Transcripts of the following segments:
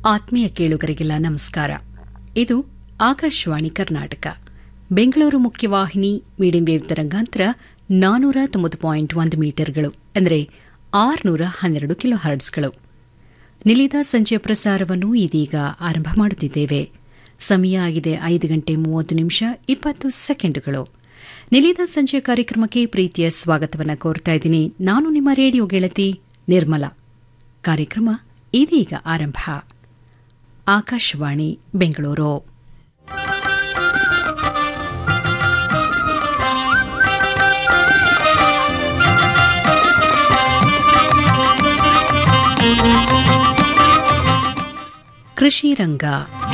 ಆತ್ಮೀಯ ಕೇಳುಗರಿಗೆಲ್ಲ ನಮಸ್ಕಾರ ಇದು ಆಕಾಶವಾಣಿ ಕರ್ನಾಟಕ ಬೆಂಗಳೂರು ಮುಖ್ಯವಾಹಿನಿ ಮೀಡಿಯಂ ವೇವ್ ತರಂಗಾಂತರ ನಾನೂರ ತೊಂಬತ್ತು ಪಾಯಿಂಟ್ ಒಂದು ಮೀಟರ್ಗಳು ಅಂದರೆ ಆರುನೂರ ಹನ್ನೆರಡು ಕಿಲೋ ಹರ್ಡ್ಸ್ಗಳು ನಿಲಿದ ಸಂಜೆಯ ಪ್ರಸಾರವನ್ನು ಇದೀಗ ಆರಂಭ ಮಾಡುತ್ತಿದ್ದೇವೆ ಸಮಯ ಆಗಿದೆ ಐದು ಗಂಟೆ ಮೂವತ್ತು ನಿಮಿಷ ಇಪ್ಪತ್ತು ಸೆಕೆಂಡುಗಳು ನಿಲಿದ ಸಂಜೆಯ ಕಾರ್ಯಕ್ರಮಕ್ಕೆ ಪ್ರೀತಿಯ ಸ್ವಾಗತವನ್ನು ಕೋರ್ತಾ ಇದ್ದೀನಿ ನಾನು ನಿಮ್ಮ ರೇಡಿಯೋ ಗೆಳತಿ ನಿರ್ಮಲಾ ಕಾರ್ಯಕ್ರಮ ಇದೀಗ ಆರಂಭ ಆಕಾಶವಾಣಿ ಬೆಂಗಳೂರು ಕೃಷಿ ರಂಗ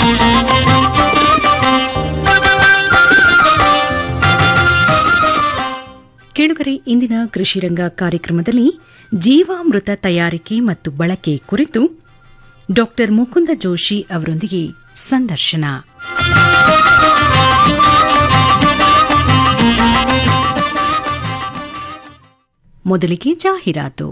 ಕೇಳುಗರೆ ಇಂದಿನ ಕೃಷಿ ರಂಗ ಕಾರ್ಯಕ್ರಮದಲ್ಲಿ ಜೀವಾಮೃತ ತಯಾರಿಕೆ ಮತ್ತು ಬಳಕೆ ಕುರಿತು ಡಾ ಮುಕುಂದ ಜೋಶಿ ಅವರೊಂದಿಗೆ ಸಂದರ್ಶನ ಮೊದಲಿಗೆ ಜಾಹೀರಾತು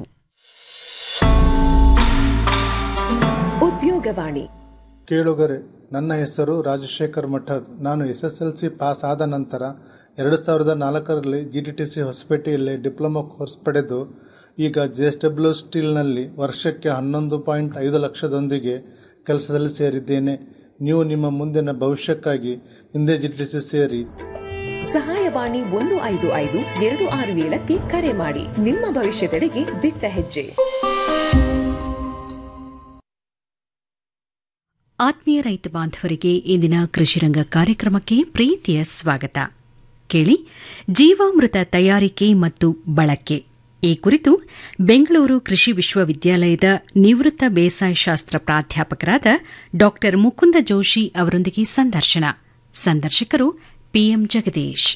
ಉದ್ಯೋಗವಾಣಿ ಕೇಳುಗರೆ ನನ್ನ ಹೆಸರು ರಾಜಶೇಖರ್ ಮಠದ್ ನಾನು S S L C pass ಆದ ನಂತರ ಎರಡು ಸಾವಿರದ ನಾಲ್ಕರಲ್ಲಿ ಜಿ ಟಿ ಟಿ ಸಿ ಹೊಸಪೇಟೆಯಲ್ಲಿ ಡಿಪ್ಲೊಮಾ ಕೋರ್ಸ್ ಪಡೆದು ಈಗ ಜೆ ಎಸ್ ಡಬ್ಲ್ಯೂ ಸ್ಟೀಲ್ನಲ್ಲಿ ವರ್ಷಕ್ಕೆ ಹನ್ನೊಂದು ಪಾಯಿಂಟ್ ಐದು ಲಕ್ಷದೊಂದಿಗೆ ಕೆಲಸದಲ್ಲಿ ಸೇರಿದ್ದೇನೆ ನೀವು ನಿಮ್ಮ ಮುಂದಿನ ಭವಿಷ್ಯಕ್ಕಾಗಿ ಹಿಂದೆ ಜಿ ಟಿ ಟಿ ಸಿ ಸೇರಿ ಸಹಾಯವಾಣಿ ಒಂದು ಐದು ಐದು ಎರಡು ಆರು ಏಳಕ್ಕೆ ಕರೆ ಮಾಡಿ ನಿಮ್ಮ ಭವಿಷ್ಯದೆಡೆಗೆ ದಿಟ್ಟ ಹೆಜ್ಜೆ ಆತ್ಮೀಯ ರೈತ ಬಾಂಧವರಿಗೆ ಇಂದಿನ ಕೃಷಿರಂಗ ಕಾರ್ಯಕ್ರಮಕ್ಕೆ ಪ್ರೀತಿಯ ಸ್ವಾಗತ ಕೇಳಿ ಜೀವಾಮೃತ ತಯಾರಿಕೆ ಮತ್ತು ಬಳಕೆ ಈ ಕುರಿತು ಬೆಂಗಳೂರು ಕೃಷಿ ವಿಶ್ವವಿದ್ಯಾಲಯದ ನಿವೃತ್ತ ಬೇಸಾಯ ಶಾಸ್ತ್ರ ಪ್ರಾಧ್ಯಾಪಕರಾದ ಡಾ ಮುಕುಂದ ಜೋಶಿ ಅವರೊಂದಿಗೆ ಸಂದರ್ಶನ ಸಂದರ್ಶಕರು ಪಿಎಂ ಜಗದೀಶ್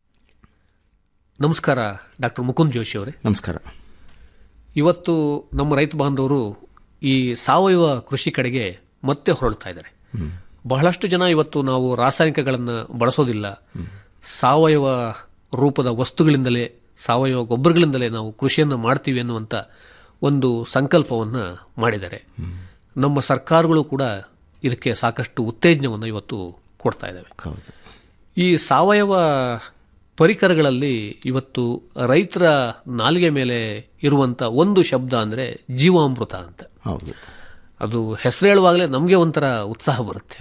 ನಮಸ್ಕಾರ ಡಾಕ್ಟರ್ ಮುಕುಂದ್ ಜೋಶಿ ಅವರೇ ನಮಸ್ಕಾರ ಇವತ್ತು ನಮ್ಮ ರೈತ ಬಾಂಧವರು ಈ ಸಾವಯವ ಕೃಷಿ ಕಡೆಗೆ ಮತ್ತೆ ಹೊರಡ್ತಾ ಇದ್ದಾರೆ ಬಹಳಷ್ಟು ಜನ ಇವತ್ತು ನಾವು ರಾಸಾಯನಿಕಗಳನ್ನು ಬಳಸೋದಿಲ್ಲ ಸಾವಯವ ರೂಪದ ವಸ್ತುಗಳಿಂದಲೇ ಸಾವಯವ ಗೊಬ್ಬರಗಳಿಂದಲೇ ನಾವು ಕೃಷಿಯನ್ನು ಮಾಡ್ತೀವಿ ಅನ್ನುವಂಥ ಒಂದು ಸಂಕಲ್ಪವನ್ನು ಮಾಡಿದ್ದಾರೆ ನಮ್ಮ ಸರ್ಕಾರಗಳು ಕೂಡ ಇದಕ್ಕೆ ಸಾಕಷ್ಟು ಉತ್ತೇಜನವನ್ನು ಇವತ್ತು ಕೊಡ್ತಾ ಇದ್ದಾವೆ ಹೌದು ಈ ಸಾವಯವ ಪರಿಕರಗಳಲ್ಲಿ ಇವತ್ತು ರೈತರ ನಾಲಿಗೆ ಮೇಲೆ ಇರುವಂತ ಒಂದು ಶಬ್ದ ಅಂದ್ರೆ ಜೀವಾಮೃತ ಅಂತ ಹೌದು ಅದು ಹೆಸರು ಹೇಳುವಾಗಲೇ ನಮಗೆ ಒಂಥರ ಉತ್ಸಾಹ ಬರುತ್ತೆ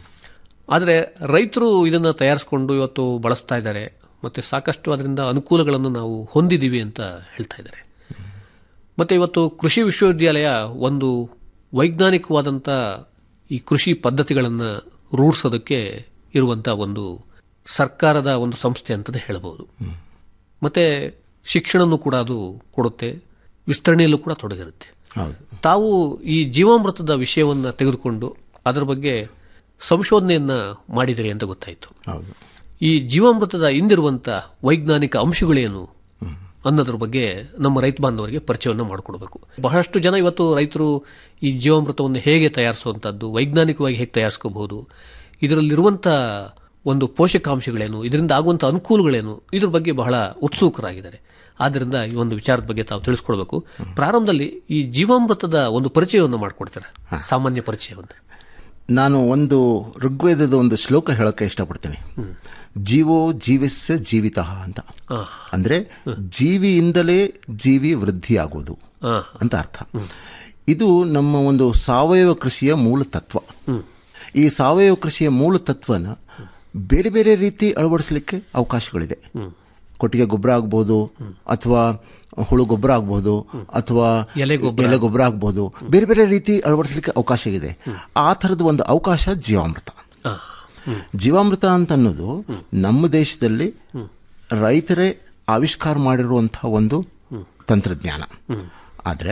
ಆದರೆ ರೈತರು ಇದನ್ನು ತಯಾರಿಸಿಕೊಂಡು ಇವತ್ತು ಬಳಸ್ತಾ ಇದ್ದಾರೆ ಮತ್ತೆ ಸಾಕಷ್ಟು ಅದರಿಂದ ಅನುಕೂಲಗಳನ್ನು ನಾವು ಹೊಂದಿದ್ದೀವಿ ಅಂತ ಹೇಳ್ತಾ ಇದ್ದಾರೆ ಮತ್ತೆ ಇವತ್ತು ಕೃಷಿ ವಿಶ್ವವಿದ್ಯಾಲಯ ಒಂದು ವೈಜ್ಞಾನಿಕವಾದಂಥ ಈ ಕೃಷಿ ಪದ್ಧತಿಗಳನ್ನು ರೂಢಿಸೋದಕ್ಕೆ ಇರುವಂಥ ಒಂದು ಸರ್ಕಾರದ ಒಂದು ಸಂಸ್ಥೆ ಅಂತಲೇ ಹೇಳಬಹುದು ಮತ್ತೆ ಶಿಕ್ಷಣನೂ ಕೂಡ ಅದು ಕೊಡುತ್ತೆ ವಿಸ್ತರಣೆಯಲ್ಲೂ ಕೂಡ ತೊಡಗಿರುತ್ತೆ ಹೌದು ತಾವು ಈ ಜೀವಾಮೃತದ ವಿಷಯವನ್ನು ತೆಗೆದುಕೊಂಡು ಅದರ ಬಗ್ಗೆ ಸಂಶೋಧನೆಯನ್ನ ಮಾಡಿದಿರಿ ಅಂತ ಗೊತ್ತಾಯಿತು ಹೌದು ಈ ಜೀವಾಮೃತದ ಹಿಂದಿರುವಂತ ವೈಜ್ಞಾನಿಕ ಅಂಶಗಳೇನು ಅನ್ನೋದ್ರ ಬಗ್ಗೆ ನಮ್ಮ ರೈತ ಬಾಂಧವರಿಗೆ ಪರಿಚಯವನ್ನು ಮಾಡಿಕೊಡ್ಬೇಕು ಬಹಳಷ್ಟು ಜನ ಇವತ್ತು ರೈತರು ಈ ಜೀವಾಮೃತವನ್ನು ಹೇಗೆ ತಯಾರಿಸುವಂಥದ್ದು ವೈಜ್ಞಾನಿಕವಾಗಿ ಹೇಗೆ ತಯಾರಿಸ್ಕೋಬಹುದು ಇದರಲ್ಲಿರುವಂಥ ಒಂದು ಪೋಷಕಾಂಶಗಳೇನು ಇದರಿಂದ ಆಗುವಂಥ ಅನುಕೂಲಗಳೇನು ಇದ್ರ ಬಗ್ಗೆ ಬಹಳ ಉತ್ಸುಕರಾಗಿದ್ದಾರೆ ಆದ್ದರಿಂದ ಈ ಒಂದು ವಿಚಾರದ ಬಗ್ಗೆ ತಾವು ತಿಳಿಸ್ಕೊಡ್ಬೇಕು ಪ್ರಾರಂಭದಲ್ಲಿ ಈ ಜೀವಾಮೃತದ ಒಂದು ಪರಿಚಯವನ್ನು ಮಾಡಿಕೊಡ್ತಾರೆ ಸಾಮಾನ್ಯ ಪರಿಚಯವನ್ನು ನಾನು ಒಂದು ಋಗ್ವೇದದ ಒಂದು ಶ್ಲೋಕ ಹೇಳೋಕೆ ಇಷ್ಟಪಡ್ತೀನಿ ಜೀವೋ ಜೀವಸ್ಯ ಜೀವಿತ ಅಂತ ಹಾ. ಅಂದ್ರೆ ಜೀವಿಯಿಂದಲೇ ಜೀವಿ ವೃದ್ಧಿ ಆಗೋದು ಹಾ. ಅಂತ ಅರ್ಥ ಇದು ನಮ್ಮ ಒಂದು ಸಾವಯವ ಕೃಷಿಯ ಮೂಲ ತತ್ವ ಈ ಸಾವಯವ ಕೃಷಿಯ ಮೂಲ ತತ್ವನ ಬೇರೆ ಬೇರೆ ರೀತಿ ಅಳವಡಿಸಲಿಕ್ಕೆ ಅವಕಾಶಗಳಿದೆ ಕೊಟ್ಟಿಗೆ ಗೊಬ್ಬರ ಆಗ್ಬೋದು ಅಥವಾ ಹುಳು ಗೊಬ್ಬರ ಆಗ್ಬೋದು ಅಥವಾ ಎಲೆ ಗೊಬ್ಬರ. ಎಲೆ ಗೊಬ್ಬರ ಆಗ್ಬೋದು ಬೇರೆ ಬೇರೆ ರೀತಿ ಅಳವಡಿಸಲಿಕ್ಕೆ ಅವಕಾಶ ಇದೆ ಆ ಥರದ ಒಂದು ಅವಕಾಶ ಜೀವಾಮೃತ ಹಾ. ಜೀವಾಮೃತ ಅಂತ ಅನ್ನೋದು ನಮ್ಮ ದೇಶದಲ್ಲಿ ರೈತರೇ ಆವಿಷ್ಕಾರ ಮಾಡಿರುವಂತಹ ಒಂದು ತಂತ್ರಜ್ಞಾನ ಆದರೆ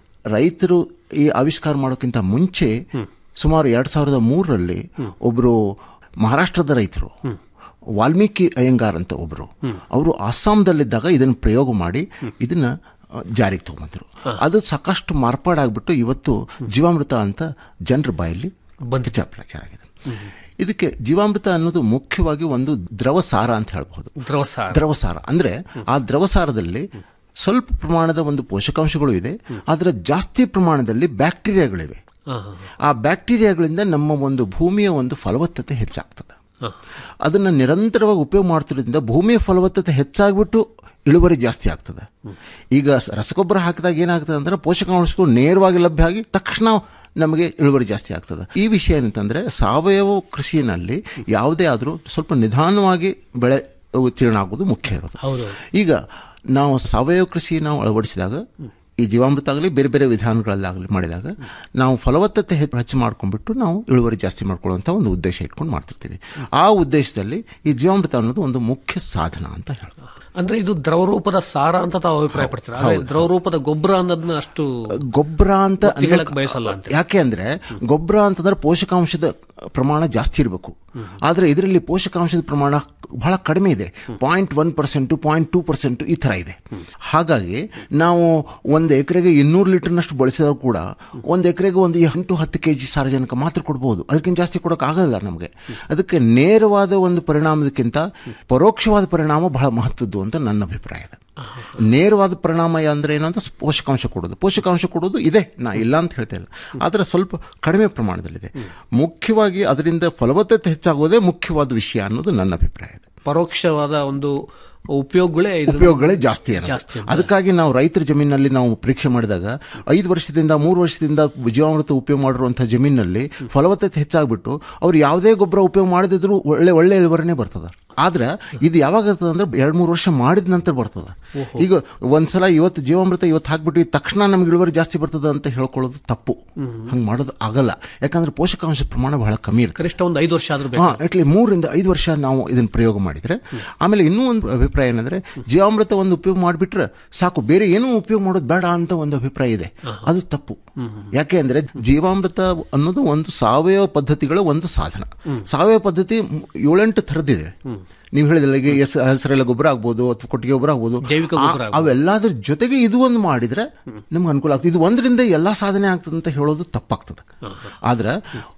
ರೈತರು ಈ ಆವಿಷ್ಕಾರ ಮಾಡೋಕ್ಕಿಂತ ಮುಂಚೆ ಸುಮಾರು ಎರಡ್ ಸಾವಿರದ ಮೂರರಲ್ಲಿ ಒಬ್ಬರು ಮಹಾರಾಷ್ಟ್ರದ ರೈತರು ವಾಲ್ಮೀಕಿ ಅಯ್ಯಂಗಾರ್ ಅಂತ ಒಬ್ರು ಅವರು ಅಸ್ಸಾಂದಲ್ಲಿದ್ದಾಗ ಇದನ್ನು ಪ್ರಯೋಗ ಮಾಡಿ ಇದನ್ನ ಅ, ಜಾರಿಗೆ ತಗೊಂಬಂದರು ಅದು ಸಾಕಷ್ಟು ಮಾರ್ಪಾಡಾಗ್ಬಿಟ್ಟು ಇವತ್ತು ಜೀವಾಮೃತ ಅಂತ ಜನರ ಬಾಯಲ್ಲಿ ಪ್ರಚಾರ ಪ್ರಚಾರ ಆಗಿದೆ ಇದಕ್ಕೆ ಜೀವಾಮೃತ ಅನ್ನೋದು ಮುಖ್ಯವಾಗಿ ಒಂದು ದ್ರವ ಸಾರ ಅಂತ ಹೇಳ್ಬಹುದು ದ್ರವಸಾರ ದ್ರವಸಾರ ಅಂದ್ರೆ ಆ ದ್ರವಸಾರದಲ್ಲಿ ಸ್ವಲ್ಪ ಪ್ರಮಾಣದ ಒಂದು ಪೋಷಕಾಂಶಗಳು ಇದೆ ಆದರೆ ಜಾಸ್ತಿ ಪ್ರಮಾಣದಲ್ಲಿ ಬ್ಯಾಕ್ಟೀರಿಯಾಗಳಿವೆ ಆ ಬ್ಯಾಕ್ಟೀರಿಯಾಗಳಿಂದ ನಮ್ಮ ಒಂದು ಭೂಮಿಯ ಒಂದು ಫಲವತ್ತತೆ ಹೆಚ್ಚಾಗ್ತದೆ ಅದನ್ನು ನಿರಂತರವಾಗಿ ಉಪಯೋಗ ಮಾಡ್ತಿರೋದ್ರಿಂದ ಭೂಮಿಯ ಫಲವತ್ತತೆ ಹೆಚ್ಚಾಗ್ಬಿಟ್ಟು ಇಳುವರಿ ಜಾಸ್ತಿ ಆಗ್ತದೆ ಈಗ ಸ- ರಸಗೊಬ್ಬರ ಹಾಕಿದಾಗ ಏನಾಗ್ತದೆ ಅಂದ್ರೆ ಪೋಷಕಾಂಶಗಳು ನೇರವಾಗಿ ಲಭ್ಯ ಆಗಿ ತಕ್ಷಣ ನಮಗೆ ಇಳುವರಿ ಜಾಸ್ತಿ ಆಗ್ತದೆ ಈ ವಿಷಯ ಏನಂತಂದ್ರೆ ಸಾವಯವ ಕೃಷಿಯಲ್ಲಿ ಯಾವುದೇ ಆದರೂ ಸ್ವಲ್ಪ ನಿಧಾನವಾಗಿ ಬೆಳೆ ಉತ್ತೀರ್ಣ ಆಗೋದು ಮುಖ್ಯ ಇರೋದು ಹೌದು ಈಗ ನಾವು ಸಾವಯವ ಕೃಷಿ ನಾವು ಅಳವಡಿಸಿದಾಗ ಈ ಜೀವಾಮೃತ ಆಗಲಿ ಬೇರೆ ಬೇರೆ ವಿಧಾನಗಳಲ್ಲಾಗಲಿ ಮಾಡಿದಾಗ ನಾವು ಫಲವತ್ತತೆ ಹೆಚ್ಚು ಹೆಚ್ಚು ಮಾಡ್ಕೊಂಡ್ಬಿಟ್ಟು ನಾವು ಇಳುವರಿ ಜಾಸ್ತಿ ಮಾಡ್ಕೊಳ್ಳುವಂಥ ಒಂದು ಉದ್ದೇಶ ಇಟ್ಕೊಂಡು ಮಾಡ್ತಿರ್ತೀವಿ ಆ ಉದ್ದೇಶದಲ್ಲಿ ಈ ಜೀವಾಮೃತ ಅನ್ನೋದು ಒಂದು ಮುಖ್ಯ ಸಾಧನ ಅಂತ ಹೇಳ್ಬೋದು ಅಂದ್ರೆ ಇದು ದ್ರವರೂಪದ ಸಾರ ಅಂತ ತಾವು ಅಭಿಪ್ರಾಯ ಪಡ್ತೀರಾ ಆದ್ರೆ ದ್ರವರೂಪದ ಗೊಬ್ಬರ ಅನ್ನೋದನ್ನ ಅಷ್ಟು ಗೊಬ್ಬರ ಅಂತ ಒತ್ತಿ ಹೇಳಕ್ ಬಯಸಲ್ಲ ಅಂತ ಯಾಕೆ ಅಂದ್ರೆ ಗೊಬ್ಬರ ಅಂತಂದ್ರೆ ಪೋಷಕಾಂಶದ ಪ್ರಮಾಣ ಜಾಸ್ತಿ ಇರಬೇಕು ಆದ್ರೆ ಇದರಲ್ಲಿ ಪೋಷಕಾಂಶದ ಪ್ರಮಾಣ ಬಹಳ ಕಡಿಮೆ ಇದೆ point one percent point two percent ಈ ಥರ ಇದೆ ಹಾಗಾಗಿ ನಾವು ಒಂದು ಎಕರೆಗೆ ಇನ್ನೂರು ಲೀಟರ್ನಷ್ಟು ಬಳಸಿದ್ರು ಕೂಡ ಒಂದು ಎಕರೆಗೆ ಒಂದು ಎಂಟು ಹತ್ತು ಕೆ ಜಿ ಸಾರಜನಕ ಮಾತ್ರ ಕೊಡ್ಬೋದು ಅದಕ್ಕಿಂತ ಜಾಸ್ತಿ ಕೊಡೋಕ್ಕಾಗಲ್ಲ ನಮಗೆ ಅದಕ್ಕೆ ನೇರವಾದ ಒಂದು ಪರಿಣಾಮದಕ್ಕಿಂತ ಪರೋಕ್ಷವಾದ ಪರಿಣಾಮ ಬಹಳ ಮಹತ್ವದ್ದು ಅಂತ ನನ್ನ ಅಭಿಪ್ರಾಯ ಇದೆ ನೇರವಾದ ಪರಿಣಾಮ ಅಂದ್ರೆ ಏನಂತ ಪೋಷಕಾಂಶ ಕೊಡೋದು ಪೋಷಕಾಂಶ ಕೊಡೋದು ಇದೆ ನಾ ಇಲ್ಲ ಅಂತ ಹೇಳ್ತಾ ಇಲ್ಲ ಆದರೆ ಸ್ವಲ್ಪ ಕಡಿಮೆ ಪ್ರಮಾಣದಲ್ಲಿದೆ ಮುಖ್ಯವಾಗಿ ಅದರಿಂದ ಫಲವತ್ತತೆ ಹೆಚ್ಚಾಗೋದೇ ಮುಖ್ಯವಾದ ವಿಷಯ ಅನ್ನೋದು ನನ್ನ ಅಭಿಪ್ರಾಯ ಇದೆ ಪರೋಕ್ಷವಾದ ಒಂದು ಉಪಯೋಗಗಳೇ ಇದ್ರ ಉಪಯೋಗಗಳೇ ಜಾಸ್ತಿ ಅನ್ನೋದು. ಜಾಸ್ತಿ ಅಂತ. ಅದಕ್ಕಾಗಿ ನಾವು ರೈತರ ಜಮೀನಲ್ಲಿ ನಾವು ಪರೀಕ್ಷೆ ಮಾಡಿದಾಗ ಐದು ವರ್ಷದಿಂದ ಮೂರು ವರ್ಷದಿಂದ ಜೀವಾಮೃತ ಉಪಯೋಗ ಮಾಡಿರುವಂಥ ಜಮೀನಲ್ಲಿ ಫಲವತ್ತತೆ ಹೆಚ್ಚಾಗ್ಬಿಟ್ಟು ಅವ್ರು ಯಾವುದೇ ಗೊಬ್ಬರ ಉಪಯೋಗ ಮಾಡದಿದ್ರು ಒಳ್ಳೆ ಒಳ್ಳೆ ಇಳುವರಿನೇ ಬರ್ತದೆ ಆದ್ರೆ ಇದು ಯಾವಾಗ ಇರ್ತದೆ ಅಂದ್ರೆ ಎರಡು ಮೂರು ವರ್ಷ ಮಾಡಿದ ನಂತರ ಬರ್ತದೆ ಈಗ ಒಂದ್ಸಲ ಇವತ್ತು ಜೀವಾಮೃತ ಇವತ್ತು ಹಾಕ್ಬಿಟ್ಟು ಇದ್ ತಕ್ಷಣ ನಮ್ಗೆ ಇಳುವರಿ ಜಾಸ್ತಿ ಬರ್ತದೆ ಅಂತ ಹೇಳ್ಕೊಳ್ಳೋದು ತಪ್ಪು ಹಂಗೆ ಮಾಡೋದು ಆಗಲ್ಲ ಯಾಕಂದ್ರೆ ಪೋಷಕಾಂಶ ಪ್ರಮಾಣ ಬಹಳ ಕಮ್ಮಿ ಇರ್ತದೆ ಕನಿಷ್ಠ ಒಂದು ಐದು ವರ್ಷ ಆದ್ರೂ ಬೇಕು ಹಾ ಅಟ್ಲಿ ಮೂರಿಂದ ಐದು ವರ್ಷ ನಾವು ಇದನ್ನ ಪ್ರಯೋಗ ಮಾಡಿದ್ರೆ ಆಮೇಲೆ ಇನ್ನೂ ಒಂದು ಅಭಿಪ್ರಾಯ ಏನಂದ್ರೆ ಜೀವಾಮೃತ ಒಂದು ಉಪಯೋಗ ಮಾಡಿಬಿಟ್ರೆ ಸಾಕು ಬೇರೆ ಏನೂ ಉಪಯೋಗ ಮಾಡೋದು ಬೇಡ ಅಂತ ಒಂದು ಅಭಿಪ್ರಾಯ ಇದೆ ಅದು ತಪ್ಪು ಯಾಕೆ ಅಂದ್ರೆ ಜೀವಾಮೃತ ಅನ್ನೋದು ಒಂದು ಸಾವಯವ ಪದ್ಧತಿಗಳ ಒಂದು ಸಾಧನ ಸಾವಯವ ಪದ್ಧತಿ ಮ್- ಏಳೆಂಟು ಥರದ್ದಿದೆ ನೀವು ಹೇಳಿದ್ರೆ ಈಗ ಎಸ್ ಹಸಿರೆಲ್ಲ ಗೊಬ್ಬರ ಆಗ್ಬೋದು ಅಥವಾ ಕೊಟ್ಟಿಗೆ ಗೊಬ್ಬರ ಆಗ್ಬೋದು ಜೈವಿಕ ಆ- ಗೊಬ್ಬರ ಆಗ್ಬೋದು. ಅವೆಲ್ಲದ್ರ ಜೊತೆಗೆ ಇದು ಒಂದು ಮಾಡಿದ್ರೆ ನಿಮ್ಗೆ ಅನುಕೂಲ ಆಗ್ತದೆ ಇದು ಒಂದರಿಂದ ಎಲ್ಲಾ ಸಾಧನೆ ಆಗ್ತದೆ ಅಂತ ಹೇಳೋದು ತಪ್ಪಾಗ್ತದೆ ಆದ್ರೆ